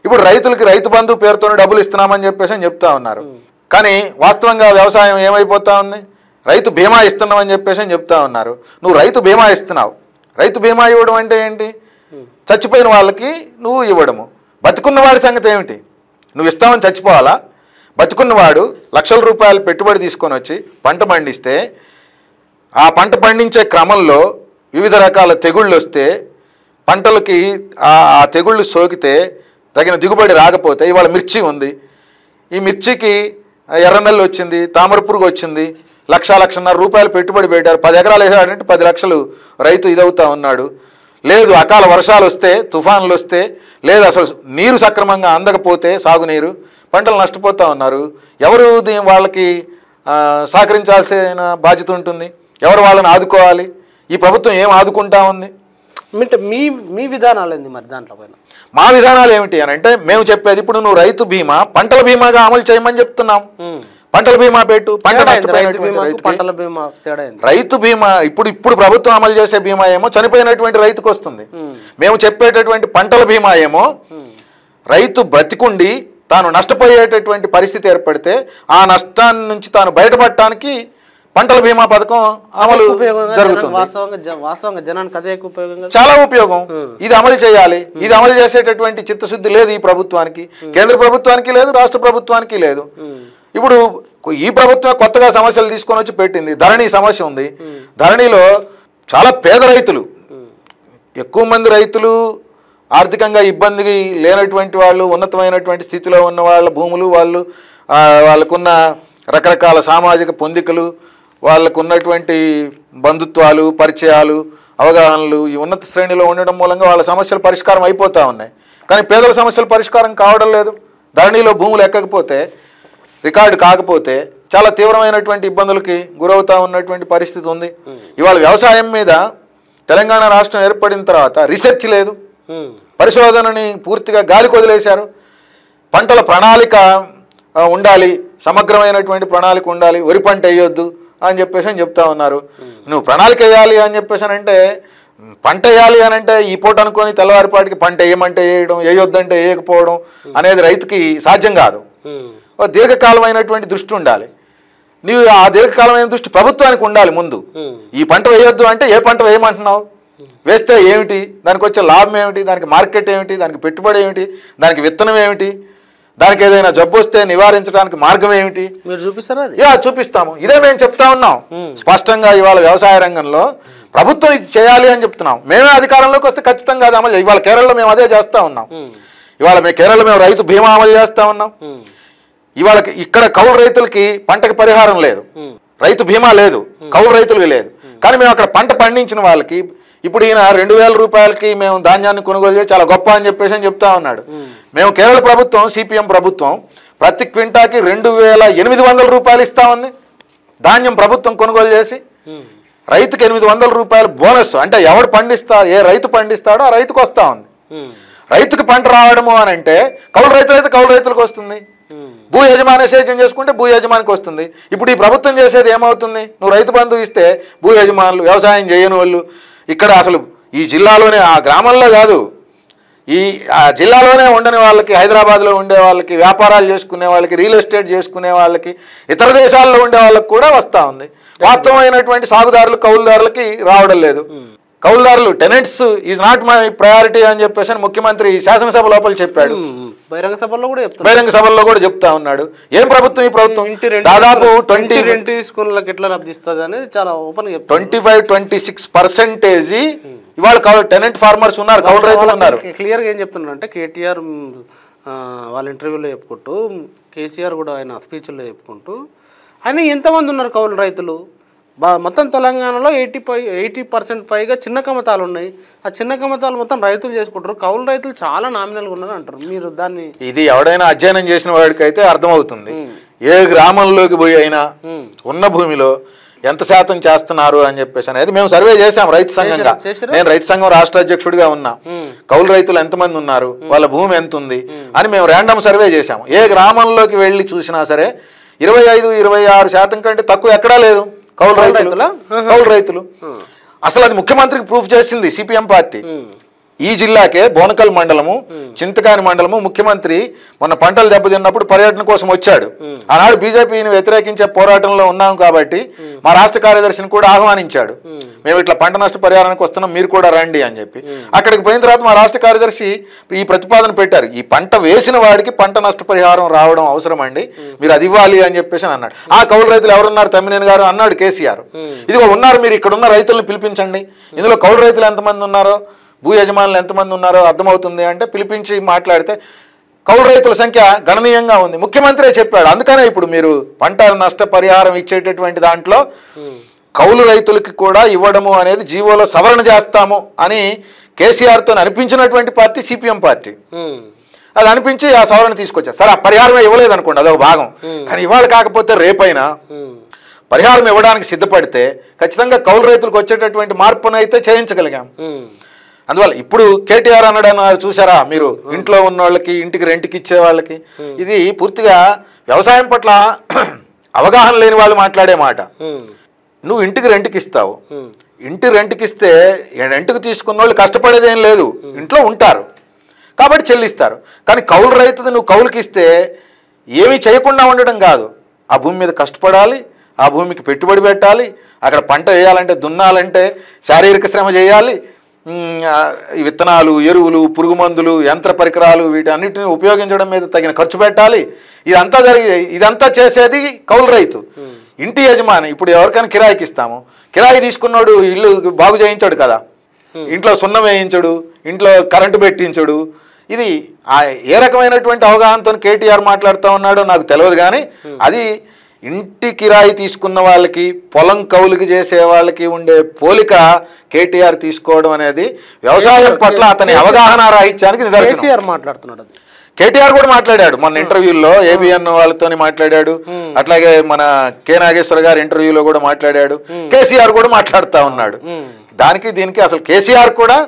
ఇప్పుడు రైతులకి రైతు బంధు పేరుతో డబ్బులు ఇస్తున్నామని చెప్పేసి అని చెప్తా ఉన్నారు కానీ వాస్తవంగా వ్యవసాయం ఏమైపోతా ఉంది రైతు బీమా ఇస్తున్నామని చెప్పేసి అని చెప్తా ఉన్నారు నువ్వు రైతు బీమా ఇస్తున్నావు రైతు బీమా ఇవ్వడం అంటే ఏంటి చచ్చిపోయిన వాళ్ళకి నువ్వు ఇవ్వడము బతుకున్న వాడి సంగతి ఏమిటి నువ్వు ఇస్తామని చచ్చిపోవాలా బతుకున్నవాడు లక్షల రూపాయలు పెట్టుబడి తీసుకొని వచ్చి పంట పండిస్తే ఆ పంట పండించే క్రమంలో వివిధ రకాల తెగుళ్ళు వస్తే పంటలకి ఆ ఆ తెగుళ్ళు సోకితే తగిన దిగుబడి రాకపోతే ఇవాళ మిర్చి ఉంది ఈ మిర్చికి ఎర్రనెల్లు వచ్చింది తామర పురుగు వచ్చింది లక్ష లక్షన్నర రూపాయలు పెట్టుబడి పెట్టారు పది ఎకరాలు వేసాడంటే పది లక్షలు రైతు ఇదవుతా ఉన్నాడు లేదు అకాల వర్షాలు వస్తే తుఫాన్లు వస్తే లేదు అసలు నీరు సక్రమంగా అందకపోతే సాగునీరు పంటలు నష్టపోతూ ఉన్నారు ఎవరు దీ వాళ్ళకి ఆ, సహకరించాల్సిన బాధ్యత ఉంటుంది ఎవరు వాళ్ళని ఆదుకోవాలి ఈ ప్రభుత్వం ఏం ఆదుకుంటా ఉంది అంటే మీ మీ విధానాలు ఏంది మరి దాంట్లో పైన మా విధానాలు ఏమిటి అని అంటే మేము చెప్పేది ఇప్పుడు నువ్వు రైతు బీమా పంటల బీమాగా అమలు చేయమని చెప్తున్నాం ఉమ్. పంటల బీమా పెట్టు పంట తేడా ఏంది? రైతు నష్టపోయినటువంటి బీమాకు రైతుకి పంటల బీమా తేడా ఏంది? రైతు బీమా ఇప్పుడు ఇప్పుడు ప్రభుత్వం అమలు చేసే బీమా ఏమో చనిపోయినటువంటి రైతుకు వస్తుంది మేము చెప్పేటటువంటి పంటల బీమా ఏమో రైతు బ్రతికుండి తాను నష్టపోయేటటువంటి పరిస్థితి ఏర్పడితే ఆ నష్టాన్ని నుంచి తాను బయటపడటానికి పంటల బీమా పథకం అమలు ఉపయోగంగా జనానికి జరుగుతుంది వాస్తవంగా జ- వాస్తవంగా జనానికి అదే ఎక్కువ ఉపయోగం కదా చాలా ఉపయోగం ఇది అమలు చేయాలి ఇది అమలు చేసేటటువంటి చిత్తశుద్ధి లేదు ఈ ప్రభుత్వానికి కేంద్ర ప్రభుత్వానికి లేదు రాష్ట్ర ప్రభుత్వానికి లేదు ఇప్పుడు ఈ ప్రభుత్వం కొత్తగా సమస్యలు తీసుకొని వచ్చి పెట్టింది ధరణి సమస్య ఉంది ధరణిలో చాలా పేద రైతులు ఎక్కువ మంది రైతులు ఆర్థికంగా ఇబ్బంది లేనటువంటి వాళ్ళు ఉన్నతమైనటువంటి స్థితిలో ఉన్న వాళ్ళ భూములు వాళ్ళు ఆ, వాళ్ళకున్న రకరకాల సామాజిక పొందికలు వాళ్ళకు ఉన్నటువంటి బంధుత్వాలు పరిచయాలు అవగాహనలు ఈ ఉన్నత శ్రేణిలో ఉండడం మూలంగా వాళ్ళ సమస్యలు పరిష్కారం అయిపోతూ ఉన్నాయి కానీ పేదల సమస్యల పరిష్కారం కావడం లేదు ధరణిలో భూములు ఎక్కకపోతే రికార్డు కాకపోతే చాలా తీవ్రమైనటువంటి ఇబ్బందులకి గురవుతా ఉన్నటువంటి పరిస్థితి ఉంది ఇవాళ వ్యవసాయం మీద తెలంగాణ రాష్ట్రం ఏర్పడిన తర్వాత రీసెర్చ్ లేదు ఉమ్. పరిశోధనని పూర్తిగా గాలికి వదిలేశారు పంటల ప్రణాళిక ఆ, ఉండాలి సమగ్రమైనటువంటి ప్రణాళిక ఉండాలి వరి పంట వేయొద్దు అని చెప్పేసి అని చెప్తా ఉన్నారు నువ్వు ప్రణాళిక వేయాలి అని చెప్పేసి అని అంటే మ్, పంట వేయాలి అని అంటే ఈ పూట అనుకొని తెల్లవారిపాటికి పంట వేయమంటే వేయడం వేయొద్దంటే వేయకపోవడం అనేది రైతుకి సాధ్యం కాదు ఉమ్. ఓ దీర్ఘకాలమైనటువంటి దృష్టి ఉండాలి నీవు ఆ దీర్ఘకాలమైన దృష్టి ప్రభుత్వానికి ఉండాలి ముందు ఉమ్. ఈ పంట వేయొద్దు అంటే ఏ పంట వేయమంటున్నావు వేస్తే ఏమిటి దానికి వచ్చే లాభం ఏమిటి దానికి మార్కెట్ ఏమిటి దానికి పెట్టుబడి ఏమిటి దానికి విత్తనం ఏమిటి దానికి ఏదైనా జబ్బు వస్తే నివారించడానికి మార్గం ఏమిటి మీరు చూపిస్తారా అది యా చూపిస్తాము ఇదే మేము చెప్తా ఉన్నాం Hmm. స్పష్టంగా ఇవాళ వ్యవసాయ రంగంలో ప్రభుత్వం ఇది చేయాలి అని చెప్తున్నాం మేమే అధికారంలోకి వస్తే ఖచ్చితంగా అది అమలు చేయాలి. ఇవాళ కేరళలో మేము అదే చేస్తా ఉన్నాం ఉమ్. ఇవాళ మేము కేరళలో మేము రైతు బీమా అమలు చేస్తా ఉన్నాం ఉమ్. ఇవాళ ఇక్కడ కౌలు రైతులకి పంటకి పరిహారం లేదు ఉమ్. రైతు బీమా లేదు కౌలు రైతులకి లేదు కానీ మేము అక్కడ పంట పండించిన వాళ్ళకి ఇప్పుడు ఈయన రెండు వేల రూపాయలకి మేము ధాన్యాన్ని కొనుగోలు చేసి చాలా గొప్ప అని చెప్పేసి అని చెప్తా ఉన్నాడు మేము కేరళ ప్రభుత్వం సిపిఎం ప్రభుత్వం ప్రతి క్వింటాకి రెండు వేల ఎనిమిది వందల రూపాయలు ఇస్తా ఉంది ధాన్యం ప్రభుత్వం కొనుగోలు చేసి ఉమ్. రైతుకి ఎనిమిది వందల రూపాయలు బోనస్ అంటే ఎవడు పండిస్తా ఏ రైతు పండిస్తాడో ఆ రైతుకు వస్తా ఉంది ఉమ్. రైతుకి పంట రావడము అని అంటే కౌలు రైతులు అయితే కౌలు రైతులకు వస్తుంది ఉమ్. భూ యజమాని సేద్యం చేసుకుంటే భూ యజమానికి వస్తుంది ఇప్పుడు ఈ ప్రభుత్వం చేసేది ఏమవుతుంది నువ్వు రైతు బంధు ఇస్తే భూ యజమానులు వ్యవసాయం చేయని వాళ్ళు ఇక్కడ అసలు ఈ జిల్లాలోనే ఆ గ్రామంలో కాదు ఈ ఆ జిల్లాలోనే ఉండని వాళ్ళకి హైదరాబాద్లో ఉండే వాళ్ళకి వ్యాపారాలు చేసుకునే వాళ్ళకి రియల్ ఎస్టేట్ చేసుకునే వాళ్ళకి ఇతర దేశాల్లో ఉండే వాళ్ళకి కూడా వస్తూ ఉంది వాస్తవమైనటువంటి సాగుదారులు కౌలుదారులకి రావడం లేదు కౌలుదారులు tenants is not my priority అని చెప్పేసి అని ముఖ్యమంత్రి శాసనసభ లోపల చెప్పాడు ఉమ్. బహిరంగ సభల్లో కూడా చెప్తున్నారు బహిరంగ సభల్లో కూడా చెప్తా ఉన్నాడు ఏం ప్రభుత్వం ఈ ప్రభుత్వం ఇంటి రెంట్ దాదాపు తీసుకున్న- ట్వంటీ ఇంటి రెంట్ తీసుకున్న వాళ్ళకి ఎట్లా లబ్ధిస్తుంది అనేది చాలా ఓపెన్ చెప్తారు twenty five twenty six percentage ఇవాళ టెనెంట్ ఫార్మర్స్ ఉన్నారు కౌలు రైతులు ఉన్నారు క్లియర్గా ఏం చెప్తున్నారు అంటే కేటీఆర్ మ్, ఆ, వాళ్ళ ఇంటర్వ్యూలో చెప్పుకుంటూ కేసీఆర్ కూడా ఆయన స్పీచ్లో చెప్పుకుంటూ ఆయన ఎంతమంది ఉన్నారు కౌలు రైతులు బా మొత్తం తెలంగాణలో ఎయిటీ పై ఎయిటీ పర్సెంట్ పైగా చిన్న కమతాలు ఉన్నాయి ఆ చిన్న కమతాలు మొత్తం రైతులు చేసుకుంటారు కౌలు రైతులు చాలా నామినల్గా ఉన్నారు అంటారు మీరు దాన్ని ఇది ఎవడైనా అధ్యయనం చేసిన వాడికైతే అర్థమవుతుంది ఏ గ్రామంలోకి పోయి అయినా ఉన్న భూమిలో ఎంత శాతం చేస్తున్నారు అని చెప్పేసి అనేది మేము సర్వే చేశాం రైతు సంఘంగా చేశారా? నేను రైతు సంఘం రాష్ట్ర అధ్యక్షుడిగా ఉన్నా కౌలు రైతులు ఎంతమంది ఉన్నారు వాళ్ళ భూమి ఎంత ఉంది అని మేము ర్యాండమ్ సర్వే చేశాం ఏ గ్రామంలోకి వెళ్ళి చూసినా సరే ఇరవై ఐదు ఇరవై ఆరు శాతం కంటే తక్కువ ఎక్కడా లేదు కౌలు రైతులు రైతులా? కౌలు రైతులు అసలు అది ముఖ్యమంత్రికి ప్రూఫ్ చేసింది సిపిఎం పార్టీ ఈ జిల్లాకే బోనకల్ మండలము చింతకాని మండలము ముఖ్యమంత్రి మొన్న పంటలు దెబ్బతిన్నప్పుడు పర్యటన కోసం వచ్చాడు ఆనాడు బీజేపీని వ్యతిరేకించే పోరాటంలో ఉన్నాం కాబట్టి మా రాష్ట్ర కార్యదర్శిని కూడా ఆహ్వానించాడు మేము ఇట్లా పంట నష్ట పరిహారానికి వస్తున్నాం మీరు కూడా రండి అని చెప్పి అక్కడికి పోయిన తర్వాత మా రాష్ట్ర కార్యదర్శి ఈ ప్రతిపాదన పెట్టారు ఈ పంట వేసిన వాడికి పంట నష్ట పరిహారం రావడం అవసరం అండి మీరు అది ఇవ్వాలి అని చెప్పేసి అని అన్నాడు ఆ కౌలు రైతులు ఎవరున్నారు తమ్మినేని గారు అన్నాడు కేసీఆర్ ఇదిగో ఉన్నారు మీరు ఇక్కడ ఉన్న రైతులను పిలిపించండి ఇందులో కౌలు రైతులు ఎంతమంది ఉన్నారో భూ యజమానులు ఎంతమంది ఉన్నారో అర్థమవుతుంది అంటే పిలిపించి మాట్లాడితే కౌలు రైతుల సంఖ్య గణనీయంగా ఉంది ముఖ్యమంత్రే చెప్పాడు అందుకనే ఇప్పుడు మీరు పంట నష్ట పరిహారం ఇచ్చేటటువంటి దాంట్లో కౌలు రైతులకి కూడా ఇవ్వడము అనేది జీవోలో సవరణ చేస్తాము అని కేసీఆర్తో అనిపించినటువంటి పార్టీ సిపిఎం పార్టీ ఉమ్. అది అనిపించి ఆ సవరణ తీసుకొచ్చారు సరే ఆ పరిహారమే ఇవ్వలేదు అనుకోండి అదొక భాగం కానీ ఇవాళ కాకపోతే రేపైనా ఉమ్. పరిహారం ఇవ్వడానికి సిద్ధపడితే ఖచ్చితంగా కౌలు రైతులకు వచ్చేటటువంటి మార్పును అయితే చేయించగలిగాం ఉమ్. అందువల్ల ఇప్పుడు కేటీఆర్ అన్నాడు అన్నారు చూసారా మీరు ఇంట్లో ఉన్న వాళ్ళకి ఇంటికి రెంట్కి ఇచ్చే వాళ్ళకి ఇది పూర్తిగా వ్యవసాయం పట్ల అవగాహన లేని వాళ్ళు మాట్లాడే మాట ఉమ్. నువ్వు ఇంటికి రెంట్కి ఇస్తావు ఉమ్. ఇంటి రెంట్కి ఇస్తే రెంట్కి తీసుకున్న వాళ్ళు కష్టపడేది ఏం లేదు ఇంట్లో ఉంటారు కాబట్టి చెల్లిస్తారు కానీ కౌలు రైతుది నువ్వు కౌలుకి ఇస్తే ఏమీ చేయకుండా ఉండడం కాదు ఆ భూమి మీద కష్టపడాలి ఆ భూమికి పెట్టుబడి పెట్టాలి అక్కడ పంట వేయాలంటే దున్నాలంటే శారీరక శ్రమ చేయాలి ఉమ్, ఆ, ఈ విత్తనాలు ఎరువులు పురుగు మందులు యంత్ర పరికరాలు వీటన్నిటిని ఉపయోగించడం మీద తగిన ఖర్చు పెట్టాలి ఇదంతా జరిగే ఇదంతా చేసేది కౌలు రైతు ఇంటి యజమాని ఇప్పుడు ఎవరికైనా కిరాయికి ఇస్తాము కిరాయి తీసుకున్నాడు ఇల్లు బాగు చేయించాడు కదా ఇంట్లో సున్నం వేయించడు ఇంట్లో కరెంటు పెట్టించడు ఇది ఆ ఏ రకమైనటువంటి అవగాహనతో కేటీఆర్ మాట్లాడుతూ ఉన్నాడో నాకు తెలియదు కానీ అది ఇంటి కిరాయి తీసుకున్న వాళ్ళకి పొలం కౌలుకి చేసే వాళ్ళకి ఉండే పోలిక కేటీఆర్ తీసుకోవడం అనేది వ్యవసాయం పట్ల అతని అవగాహన రాహిత్యానికి నిదర్శనం కేసీఆర్ మాట్లాడుతున్నాడు అది కేటీఆర్ కూడా మాట్లాడాడు మన ఇంటర్వ్యూలో ఏబిఎన్ వాళ్ళతోని మాట్లాడాడు అట్లాగే మన కె నాగేశ్వర గారి ఇంటర్వ్యూలో కూడా మాట్లాడాడు కేసీఆర్ కూడా మాట్లాడుతూ ఉన్నాడు దానికి దీనికి అసలు కేసీఆర్ కూడా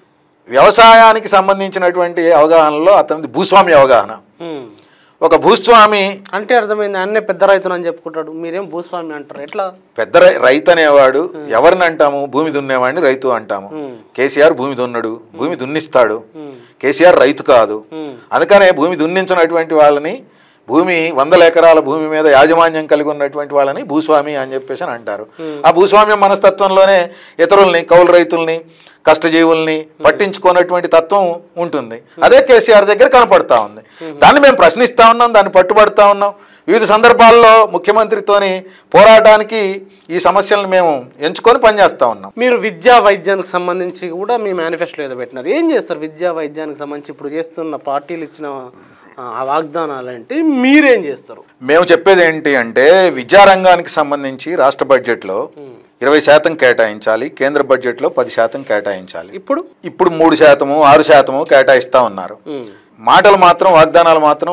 వ్యవసాయానికి సంబంధించినటువంటి అవగాహనలో అతనిది భూస్వామి అవగాహన ఉమ్. ఒక భూస్వామి అంటే అర్థమైంది అన్నే పెద్ద రైతులు అని చెప్పుకుంటాడు మీరేం భూస్వామి అంటారు ఎట్లా పెద్ద రై- రైతు అనేవాడు ఎవరిని అంటాము భూమి దున్నేవాడిని రైతు అంటాము కేసీఆర్ భూమి దున్నడు భూమి దున్నిస్తాడు కేసీఆర్ రైతు కాదు అందుకనే భూమి దున్నించినటువంటి వాళ్ళని భూమి వందల ఎకరాల భూమి మీద యాజమాన్యం కలిగి ఉన్నటువంటి వాళ్ళని భూస్వామి అని చెప్పేసి అని అంటారు ఆ భూస్వామ్య మనస్తత్వంలోనే ఇతరుల్ని కౌలు రైతుల్ని కష్టజీవుల్ని పట్టించుకున్నటువంటి తత్వం ఉంటుంది అదే కేసీఆర్ దగ్గర కనపడతా ఉంది దాన్ని మేము ప్రశ్నిస్తా ఉన్నాం దాన్ని పట్టుబడతా ఉన్నాం వివిధ సందర్భాల్లో ముఖ్యమంత్రితోని పోరాటానికి ఈ సమస్యలను మేము ఎంచుకొని పనిచేస్తా ఉన్నాం మీరు విద్యా వైద్యానికి సంబంధించి కూడా మీ మేనిఫెస్టో ఏదో పెట్టినారు ఏం చేస్తారు విద్యా వైద్యానికి సంబంధించి ఇప్పుడు చేస్తున్న పార్టీలు ఇచ్చిన ఆ, ఆ వాగ్దానాలు అంటే మీరేం చేస్తారు మేము చెప్పేది ఏంటి అంటే విద్యారంగానికి సంబంధించి రాష్ట్ర బడ్జెట్లో ఇరవై శాతం కేటాయించాలి కేంద్ర బడ్జెట్లో పది శాతం కేటాయించాలి ఇప్పుడు ఇప్పుడు మూడు శాతము ఆరు శాతము కేటాయిస్తా ఉన్నారు ఉమ్. మాటలు మాత్రం వాగ్దానాలు మాత్రం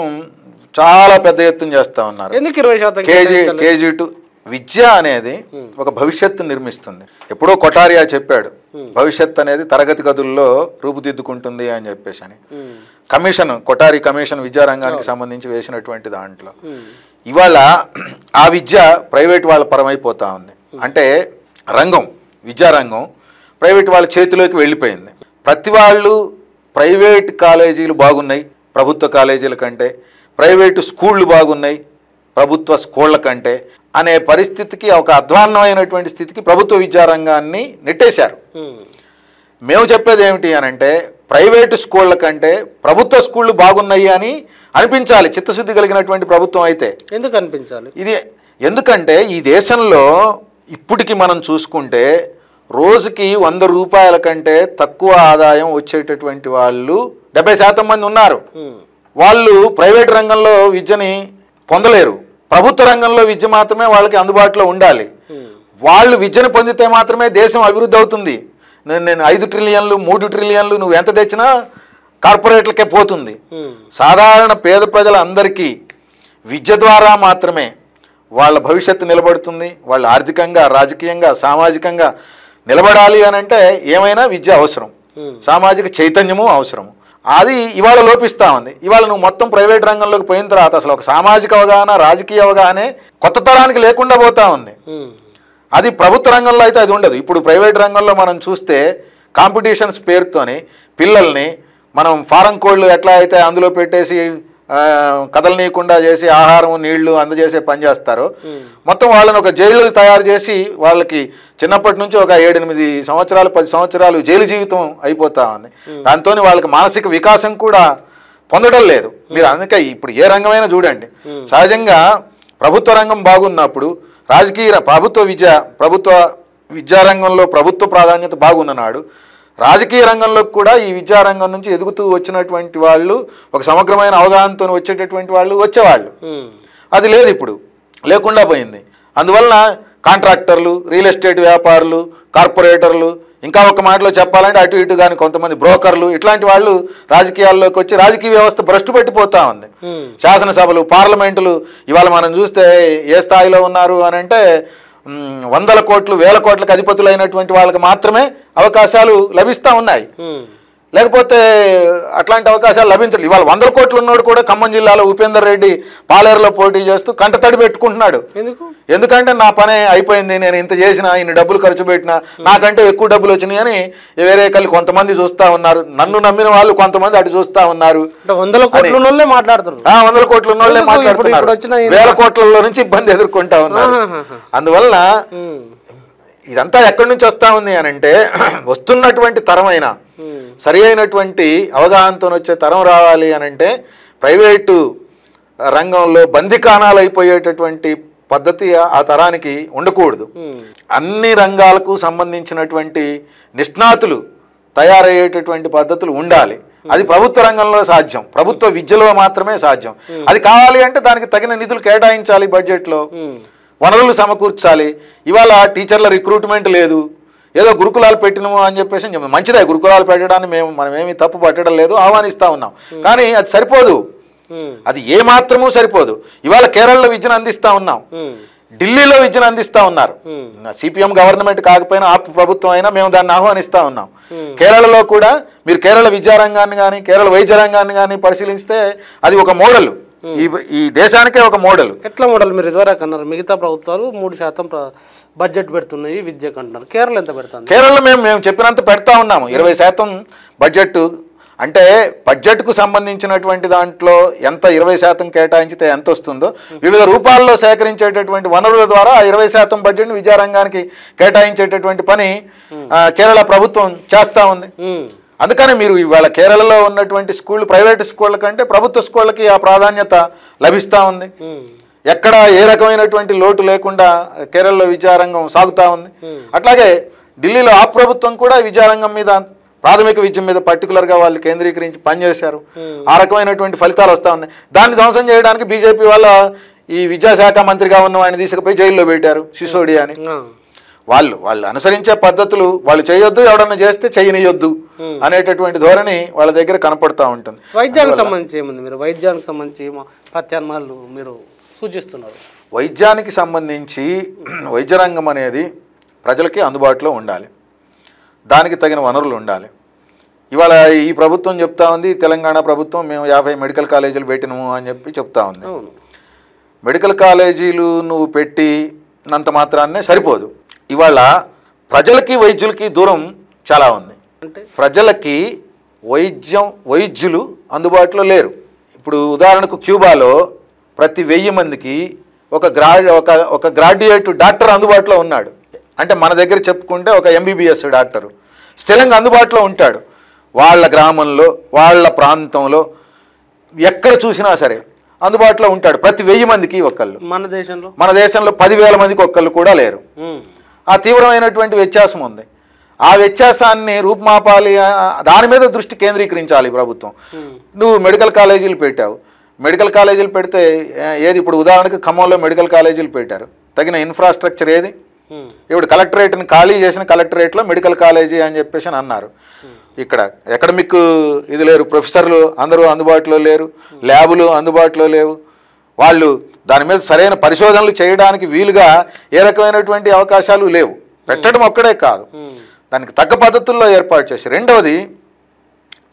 చాలా పెద్ద ఎత్తున చేస్తా ఉన్నారు ఎందుకు ఇరవై శాతం కేజీ కేటాయించాలి? కేజీ టు విద్య అనేది ఒక భవిష్యత్తు నిర్మిస్తుంది ఎప్పుడో కొటారియా చెప్పాడు భవిష్యత్ అనేది తరగతి గదుల్లో రూపుదిద్దుకుంటుంది అని చెప్పేసి అని ఉమ్. కమిషన్ కొటారి కమిషన్ విద్యారంగానికి సంబంధించి వేసినటువంటి దాంట్లో ఇవాళ ఆ విద్య ప్రైవేట్ వాళ్ళ పరమైపోతా ఉంది అంటే రంగం విద్యారంగం ప్రైవేట్ వాళ్ళ చేతిలోకి వెళ్ళిపోయింది ప్రతి వాళ్ళు ప్రైవేట్ కాలేజీలు బాగున్నాయి ప్రభుత్వ కాలేజీల కంటే ప్రైవేటు స్కూళ్ళు బాగున్నాయి ప్రభుత్వ స్కూళ్ళ కంటే అనే పరిస్థితికి ఒక అధ్వాన్నమైనటువంటి స్థితికి ప్రభుత్వ విద్యారంగాన్ని నెట్టేశారు ఉమ్. మేము చెప్పేది ఏమిటి అని అంటే ప్రైవేటు స్కూళ్ళ కంటే ప్రభుత్వ స్కూళ్ళు బాగున్నాయి అని అనిపించాలి చిత్తశుద్ధి కలిగినటువంటి ప్రభుత్వం అయితే ఎందుకు అనిపించాలి ఇది ఎందుకంటే ఈ దేశంలో ఇప్పటికి మనం చూసుకుంటే రోజుకి వంద రూపాయల కంటే తక్కువ ఆదాయం వచ్చేటటువంటి వాళ్ళు డెబ్బై శాతం మంది ఉన్నారు ఉమ్. వాళ్ళు ప్రైవేట్ రంగంలో విద్యని పొందలేరు ప్రభుత్వ రంగంలో విద్య మాత్రమే వాళ్ళకి అందుబాటులో ఉండాలి ఉమ్. వాళ్ళు విద్యను పొందితే మాత్రమే దేశం అభివృద్ధి అవుతుంది నేను నేను ఐదు ట్రిలియన్లు మూడు ట్రిలియన్లు నువ్వు ఎంత తెచ్చినా కార్పొరేట్లకే పోతుంది ఉమ్. సాధారణ పేద ప్రజలందరికీ విద్య ద్వారా మాత్రమే వాళ్ళ భవిష్యత్తు నిలబడుతుంది వాళ్ళు ఆర్థికంగా రాజకీయంగా సామాజికంగా నిలబడాలి అని అంటే ఏమైనా విద్య అవసరం ఉమ్. సామాజిక చైతన్యము అవసరం అది ఇవాళ లోపిస్తా ఉంది ఇవాళ నువ్వు మొత్తం ప్రైవేట్ రంగంలోకి పోయిన తర్వాత అసలు ఒక సామాజిక అవగాహన రాజకీయ అవగాహనే కొత్త తరానికి లేకుండా పోతా ఉంది ఉమ్. అది ప్రభుత్వ రంగంలో అయితే అది ఉండదు ఇప్పుడు ప్రైవేట్ రంగంలో మనం చూస్తే కాంపిటీషన్స్ పేరుతోని పిల్లల్ని మనం ఫారం కోళ్ళు ఎట్లా అయితే అందులో పెట్టేసి ఆ, కదలనీయకుండా చేసి ఆహారం నీళ్లు అందజేసే పని చేస్తారో మొత్తం వాళ్ళని ఒక జైలు తయారు చేసి వాళ్ళకి చిన్నప్పటి నుంచి ఒక ఏడెనిమిది సంవత్సరాలు పది సంవత్సరాలు జైలు జీవితం అయిపోతా ఉంది దాంతో వాళ్ళకి మానసిక వికాసం కూడా పొందడం లేదు మీరు అందుకే ఇప్పుడు ఏ రంగమైనా చూడండి సహజంగా ప్రభుత్వ రంగం బాగున్నప్పుడు రాజకీయ ర- ప్రభుత్వ విద్య ప్రభుత్వ విద్యారంగంలో ప్రభుత్వ ప్రాధాన్యత బాగున్ననాడు రాజకీయ రంగంలో కూడా ఈ విద్యారంగం నుంచి ఎదుగుతూ వచ్చినటువంటి వాళ్ళు ఒక సమగ్రమైన అవగాహనతో వచ్చేటటువంటి వాళ్ళు వచ్చేవాళ్ళు ఉమ్. అది లేదు ఇప్పుడు లేకుండా పోయింది అందువలన కాంట్రాక్టర్లు రియల్ ఎస్టేట్ వ్యాపారులు కార్పొరేటర్లు ఇంకా ఒక మాటలో చెప్పాలంటే అటు ఇటు కానీ కొంతమంది బ్రోకర్లు ఇట్లాంటి వాళ్ళు రాజకీయాల్లోకి వచ్చి రాజకీయ వ్యవస్థ భ్రష్టు పట్టిపోతా ఉంది ఉమ్. శాసనసభలు పార్లమెంటులు ఇవాళ మనం చూస్తే ఏ స్థాయిలో ఉన్నారు అని అంటే మ్, వందల కోట్లు వేల కోట్లకు అధిపతులైనటువంటి వాళ్ళకి మాత్రమే అవకాశాలు లభిస్తూ ఉన్నాయి ఉమ్. లేకపోతే అట్లాంటి అవకాశాలు లభించలేదు ఇవాళ వందల కోట్లు ఉన్నోడు కూడా ఖమ్మం జిల్లాలో ఉపేందర్ రెడ్డి పాలేరులో పోటీ చేస్తూ కంటతడి పెట్టుకుంటున్నాడు ఎందుకు ఎందుకంటే నా పనే అయిపోయింది నేను ఇంత చేసిన ఇన్ని డబ్బులు ఖర్చు పెట్టినా నాకంటే ఎక్కువ డబ్బులు వచ్చినాయి అని వేరే కళ్ళు కొంతమంది చూస్తా ఉన్నారు నన్ను నమ్మిన వాళ్ళు కొంతమంది అటు చూస్తా ఉన్నారు అంటే వందల కోట్ల వాళ్ళే మాట్లాడుతున్నారు ఆ వందల కోట్ల ఉన్నోళ్ళే ఎందుకు ఇప్పుడు- మాట్లాడుతున్నారు ఇప్పుడు వచ్చిన ఈ- వేల కోట్లలో నుంచి ఇబ్బంది ఎదుర్కొంటా ఉన్నారు ఆహాహా. అందువలన ఉమ్. ఇదంతా ఎక్కడి నుంచి వస్తా ఉంది అని అంటే వస్తున్నటువంటి తరమైన ఉమ్. సరి అయినటువంటి అవగాహనతో వచ్చే తరం రావాలి అని అంటే ప్రైవేటు రంగంలో బందికాణాలు అయిపోయేటటువంటి పద్ధతి ఆ తరానికి ఉండకూడదు ఉమ్. అన్ని రంగాలకు సంబంధించినటువంటి నిష్ణాతులు తయారయ్యేటటువంటి పద్ధతులు ఉండాలి అది ప్రభుత్వ రంగంలో సాధ్యం ప్రభుత్వ విద్యలో మాత్రమే సాధ్యం అది కావాలి అంటే దానికి తగిన నిధులు కేటాయించాలి బడ్జెట్లో ఉమ్. వనరులు సమకూర్చాలి ఇవాళ టీచర్ల రిక్రూట్మెంట్ లేదు ఏదో గురుకులాలు పెట్టినము అని చెప్పేసి చెప్పాం. మంచిదే గురుకులాలు పెట్టడాన్ని మేము మనమేమి తప్పు పట్టడం లేదు ఆహ్వానిస్తా ఉన్నాం కానీ అది సరిపోదు ఉమ్. అది ఏ మాత్రమూ సరిపోదు ఇవాళ కేరళలో విద్యను అందిస్తా ఉన్నాం ఉమ్. ఢిల్లీలో విద్యను అందిస్తా ఉన్నారు ఉమ్. సిపిఎం గవర్నమెంట్ కాకపోయినా ఆప్ ప్రభుత్వం అయినా మేము దాన్ని ఆహ్వానిస్తా ఉన్నాం కేరళలో కూడా మీరు కేరళ విద్యారంగాన్ని కానీ కేరళ వైద్య రంగాన్ని కానీ పరిశీలిస్తే అది ఒక మోడల్ ఈ ఈ దేశానికే ఒక మోడల్ ఎట్లా మోడల్ మీరు ఇదివరకు అన్నారు మిగతా ప్రభుత్వాలు మూడు శాతం ప్ర- బడ్జెట్ పెడుతున్నాయి విద్యకు అంటున్నారు కేరళ ఎంత పెడుతుంది కేరళలో మేము మేము చెప్పినంత పెడతా ఉన్నాము ఇరవై శాతం బడ్జెట్ అంటే బడ్జెట్కు సంబంధించినటువంటి దాంట్లో ఎంత ఇరవై శాతం కేటాయించితే ఎంత వస్తుందో వివిధ రూపాల్లో సేకరించేటటువంటి వనరుల ద్వారా ఆ ఇరవై శాతం బడ్జెట్ని విద్యారంగానికి కేటాయించేటటువంటి పని ఆ, కేరళ ప్రభుత్వం చేస్తూ ఉంది ఉమ్. అందుకని మీరు ఇవాళ కేరళలో ఉన్నటువంటి స్కూళ్ళు ప్రైవేట్ స్కూళ్ళ కంటే ప్రభుత్వ స్కూళ్ళకి ఆ ప్రాధాన్యత లభిస్తూ ఉంది ఉమ్. ఎక్కడ ఏ రకమైనటువంటి లోటు లేకుండా కేరళలో విద్యారంగం సాగుతూ ఉంది అట్లాగే ఢిల్లీలో ఆ ప్రభుత్వం కూడా విద్యారంగం మీద ప్రాథమిక విద్య మీద పర్టికులర్గా వాళ్ళు కేంద్రీకరించి పనిచేశారు ఆ రకమైనటువంటి ఫలితాలు వస్తూ ఉన్నాయి దాన్ని ధ్వంసం చేయడానికి బీజేపీ వాళ్ళ ఈ విద్యాశాఖ మంత్రిగా ఉన్న వాడిని తీసుకుపోయి జైల్లో పెట్టారు సిసోడియా అని ఆ. వాళ్ళు వాళ్ళు అనుసరించే పద్ధతులు వాళ్ళు చేయొద్దు ఎవడన్నా చేస్తే చేయనియొద్దు అనేటటువంటి ధోరణి వాళ్ళ దగ్గర కనపడతా ఉంటుంది వైద్యానికి సంబంధించి ఏముంది మీరు వైద్యానికి సంబంధించి మా ప్రత్యామ్నాయాలు మీరు సూచిస్తున్నారు వైద్యానికి సంబంధించి వైద్య రంగం అనేది ప్రజలకి అందుబాటులో ఉండాలి దానికి తగిన వనరులు ఉండాలి ఇవాళ ఈ ప్రభుత్వం చెప్తా ఉంది తెలంగాణ ప్రభుత్వం మేము యాభై మెడికల్ కాలేజీలు పెట్టినాము అని చెప్పి చెప్తా ఉంది అవును మెడికల్ కాలేజీలు నువ్వు పెట్టినంత మాత్రాన్నే సరిపోదు ఇవాళ ప్రజలకి వైద్యులకి దూరం చాలా ఉంది అంటే ప్రజలకి వైద్యం వైద్యులు అందుబాటులో లేరు ఇప్పుడు ఉదాహరణకు క్యూబాలో ప్రతి వెయ్యి మందికి ఒక గ్రా ఒక ఒక గ్రాడ్యుయేట్ డాక్టర్ అందుబాటులో ఉన్నాడు అంటే మన దగ్గర చెప్పుకుంటే ఒక ఎంబీబీఎస్ డాక్టరు స్థిరంగా అందుబాటులో ఉంటాడు వాళ్ళ గ్రామంలో వాళ్ళ ప్రాంతంలో ఎక్కడ చూసినా సరే అందుబాటులో ఉంటాడు ప్రతి వెయ్యి మందికి ఒకళ్ళు మన దేశంలో మన దేశంలో పదివేల మందికి ఒక్కళ్ళు కూడా లేరు ఉమ్. ఆ తీవ్రమైనటువంటి వ్యత్యాసం ఉంది ఆ వ్యత్యాసాన్ని రూపుమాపాలి ఆ, దాని మీద దృష్టి కేంద్రీకరించాలి ప్రభుత్వం నువ్వు మెడికల్ కాలేజీలు పెట్టావు మెడికల్ కాలేజీలు పెడితే ఏ- ఏది ఇప్పుడు ఉదాహరణకు ఖమ్మంలో మెడికల్ కాలేజీలు పెట్టారు తగిన ఇన్ఫ్రాస్ట్రక్చర్ ఏది ఉమ్. ఇప్పుడు కలెక్టరేట్ని ఖాళీ చేసిన కలెక్టరేట్లో మెడికల్ కాలేజీ అని చెప్పేసి అని అన్నారు ఇక్కడ ఎకడమిక్ ఇది లేరు ప్రొఫెసర్లు అందరూ అందుబాటులో లేరు ల్యాబులు అందుబాటులో లేవు వాళ్ళు దాని మీద సరైన పరిశోధనలు చేయడానికి వీలుగా ఏ రకమైనటువంటి అవకాశాలు లేవు పెట్టడం ఒక్కడే కాదు ఉమ్. దానికి తగ్గ పద్ధతుల్లో ఏర్పాటు చేసి రెండవది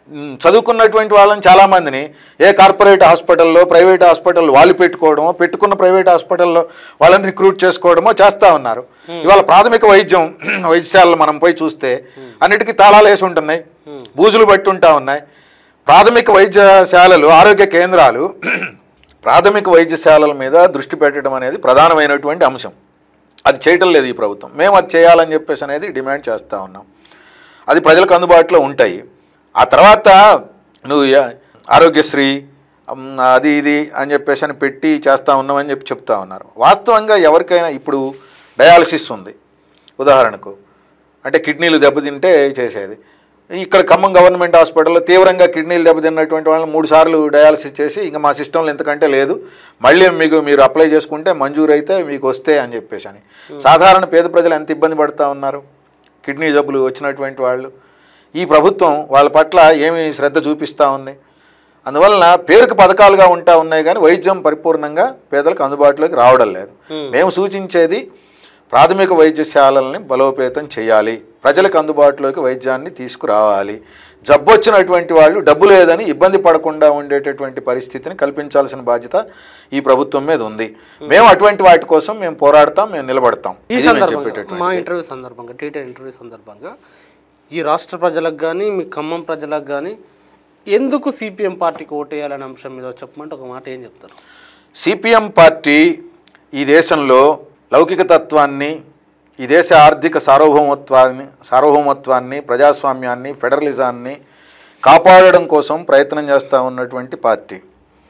మ్, చదువుకున్నటువంటి వాళ్ళని చాలామందిని ఏ కార్పొరేట్ హాస్పిటల్లో ప్రైవేట్ హాస్పిటల్ వాళ్ళు పెట్టుకోవడమో పెట్టుకున్న ప్రైవేట్ హాస్పిటల్లో వాళ్ళని రిక్రూట్ చేసుకోవడమో చేస్తూ ఉన్నారు ఇవాళ ప్రాథమిక వైద్యం వైద్యశాలలో మనం పోయి చూస్తే అన్నిటికీ తాళాలు వేసి ఉంటున్నాయి బూజులు బట్టి ఉంటా ఉన్నాయి ప్రాథమిక వైద్యశాలలు ఆరోగ్య కేంద్రాలు ప్రాథమిక వైద్యశాలల మీద దృష్టి పెట్టడం అనేది ప్రధానమైనటువంటి అంశం అది చేయటం లేదు ఈ ప్రభుత్వం మేము అది చేయాలని చెప్పేసి అనేది డిమాండ్ చేస్తూ ఉన్నాం అది ప్రజలకు అందుబాటులో ఉంటాయి ఆ తర్వాత నువ్వు యా- ఆరోగ్యశ్రీ అమ్, అది ఇది అని చెప్పేసి అని పెట్టి చేస్తూ ఉన్నామని చెప్పి చెప్తా ఉన్నారు వాస్తవంగా ఎవరికైనా ఇప్పుడు డయాలసిస్ ఉంది ఉదాహరణకు అంటే కిడ్నీలు దెబ్బతింటే చేసేది ఇక్కడ ఖమ్మం గవర్నమెంట్ హాస్పిటల్లో తీవ్రంగా కిడ్నీలు దెబ్బతిన్నటువంటి వాళ్ళని మూడు సార్లు డయాలసిస్ చేసి ఇంకా మా సిస్టంలో ఎంతకంటే లేదు మళ్ళీ మీకు మీరు అప్లై చేసుకుంటే మంజూరు అయితే మీకు వస్తే అని చెప్పేసి అని సాధారణ పేద ప్రజలు ఎంత ఇబ్బంది పడుతూ ఉన్నారు కిడ్నీ జబ్బులు వచ్చినటువంటి వాళ్ళు ఈ ప్రభుత్వం వాళ్ళ పట్ల ఏమి శ్రద్ధ చూపిస్తూ ఉంది అందువలన పేరుకు పథకాలుగా ఉంటా ఉన్నాయి కానీ వైద్యం పరిపూర్ణంగా పేదలకు అందుబాటులోకి రావడం లేదు మేము సూచించేది ప్రాథమిక వైద్యశాలల్ని బలోపేతం చేయాలి ప్రజలకు అందుబాటులోకి వైద్యాన్ని తీసుకురావాలి జబ్బు వచ్చినటువంటి వాళ్ళు డబ్బు లేదని ఇబ్బంది పడకుండా ఉండేటటువంటి పరిస్థితిని కల్పించాల్సిన బాధ్యత ఈ ప్రభుత్వం మీద ఉంది మేము అటువంటి వాటి కోసం మేము పోరాడతాం మేము నిలబడతాం ఈ ఇది మేము సందర్భంగా చెప్పేటటువంటి మా ఇంటర్వ్యూ సందర్భంగా టీటీ ఇంటర్వ్యూ సందర్భంగా ఈ రాష్ట్ర ప్రజలకు కానీ మీ ఖమ్మం ప్రజలకు కానీ ఎందుకు సిపిఎం పార్టీకి ఓటేయాలనే అంశం మీద చెప్పమంటే ఒక మాట ఏం చెప్తారు సిపిఎం పార్టీ ఈ దేశంలో లౌకిక తత్వాన్ని ఈ దేశ ఆర్థిక సార్వభౌమత్వాన్ని సార్వభౌమత్వాన్ని ప్రజాస్వామ్యాన్ని ఫెడరలిజాన్ని కాపాడడం కోసం ప్రయత్నం చేస్తూ ఉన్నటువంటి పార్టీ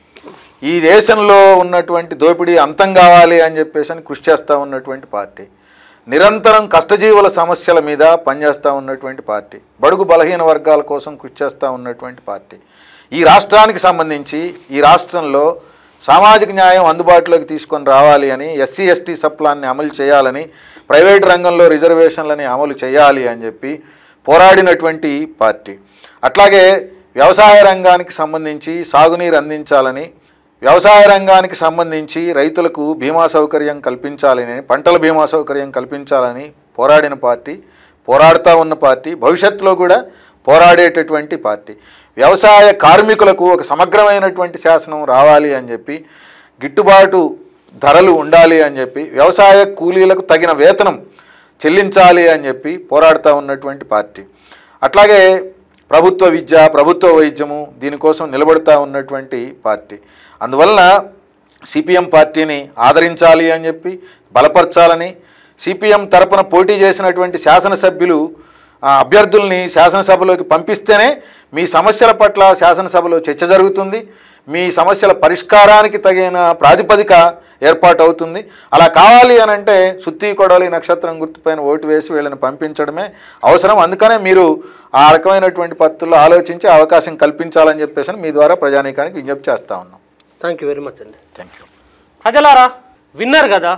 ఈ దేశంలో ఉన్నటువంటి దోపిడీ అంతం కావాలి అని చెప్పేసి అని కృషి చేస్తూ ఉన్నటువంటి పార్టీ నిరంతరం కష్టజీవుల సమస్యల మీద పనిచేస్తూ ఉన్నటువంటి పార్టీ బడుగు బలహీన వర్గాల కోసం కృషి చేస్తూ ఉన్నటువంటి పార్టీ ఈ రాష్ట్రానికి సంబంధించి ఈ రాష్ట్రంలో సామాజిక న్యాయం అందుబాటులోకి తీసుకొని రావాలి అని ఎస్సీ ఎస్టీ సప్లాన్ని అమలు చేయాలని ప్రైవేట్ రంగంలో రిజర్వేషన్లని అమలు చేయాలి అని చెప్పి పోరాడినటువంటి పార్టీ అట్లాగే వ్యవసాయ రంగానికి సంబంధించి సాగునీరు అందించాలని వ్యవసాయ రంగానికి సంబంధించి రైతులకు బీమా సౌకర్యం కల్పించాలని పంటల బీమా సౌకర్యం కల్పించాలని పోరాడిన పార్టీ పోరాడుతూ ఉన్న పార్టీ భవిష్యత్తులో కూడా పోరాడేటటువంటి పార్టీ వ్యవసాయ కార్మికులకు ఒక సమగ్రమైనటువంటి శాసనం రావాలి అని చెప్పి గిట్టుబాటు ధరలు ఉండాలి అని చెప్పి వ్యవసాయ కూలీలకు తగిన వేతనం చెల్లించాలి అని చెప్పి పోరాడుతూ ఉన్నటువంటి పార్టీ అట్లాగే ప్రభుత్వ విద్య ప్రభుత్వ వైద్యము దీనికోసం నిలబడుతూ ఉన్నటువంటి పార్టీ అందువలన సిపిఎం పార్టీని ఆదరించాలి అని చెప్పి బలపరచాలని సిపిఎం తరపున పోటీ చేసినటువంటి శాసనసభ్యులు ఆ, అభ్యర్థుల్ని శాసనసభలోకి పంపిస్తేనే మీ సమస్యల పట్ల శాసనసభలో చర్చ జరుగుతుంది మీ సమస్యల పరిష్కారానికి తగిన ప్రాతిపదిక ఏర్పాటు అవుతుంది అలా కావాలి అని అంటే సుత్తి కొడవలి నక్షత్రం గుర్తుపైన ఓటు వేసి వీళ్ళని పంపించడమే అవసరం అందుకనే మీరు ఆ రకమైనటువంటి పద్ధతుల్లో ఆలోచించి అవకాశం కల్పించాలని చెప్పేసి మీ ద్వారా ప్రజానీకానికి విజ్ఞప్తి చేస్తా ఉన్నాం థ్యాంక్ యూ వెరీ మచ్ అండి థ్యాంక్ యూ ప్రజలారా విన్నారు కదా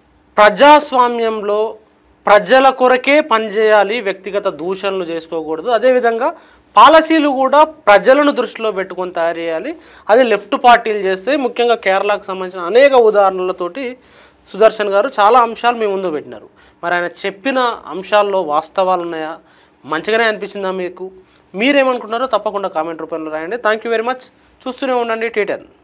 ప్రజాస్వామ్యంలో ప్రజల కొరకే పనిచేయాలి వ్యక్తిగత దూషణలు చేసుకోకూడదు అదేవిధంగా పాలసీలు కూడా ప్రజలను దృష్టిలో పెట్టుకొని తయారు చేయాలి అది లెఫ్ట్ పార్టీలు చేస్తే ముఖ్యంగా కేరళకు సంబంధించిన అనేక ఉదాహరణలతోటి సుదర్శన్ గారు చాలా అంశాలు మీ ముందు పెట్టినారు మరి ఆయన చెప్పిన అంశాల్లో వాస్తవాలు ఉన్నాయా మంచిగానే అనిపించిందా మీకు మీరేమనుకుంటున్నారో తప్పకుండా కామెంట్ రూపంలో రాయండి థ్యాంక్ యూ వెరీ మచ్ చూస్తూనే ఉండండి టీటెన్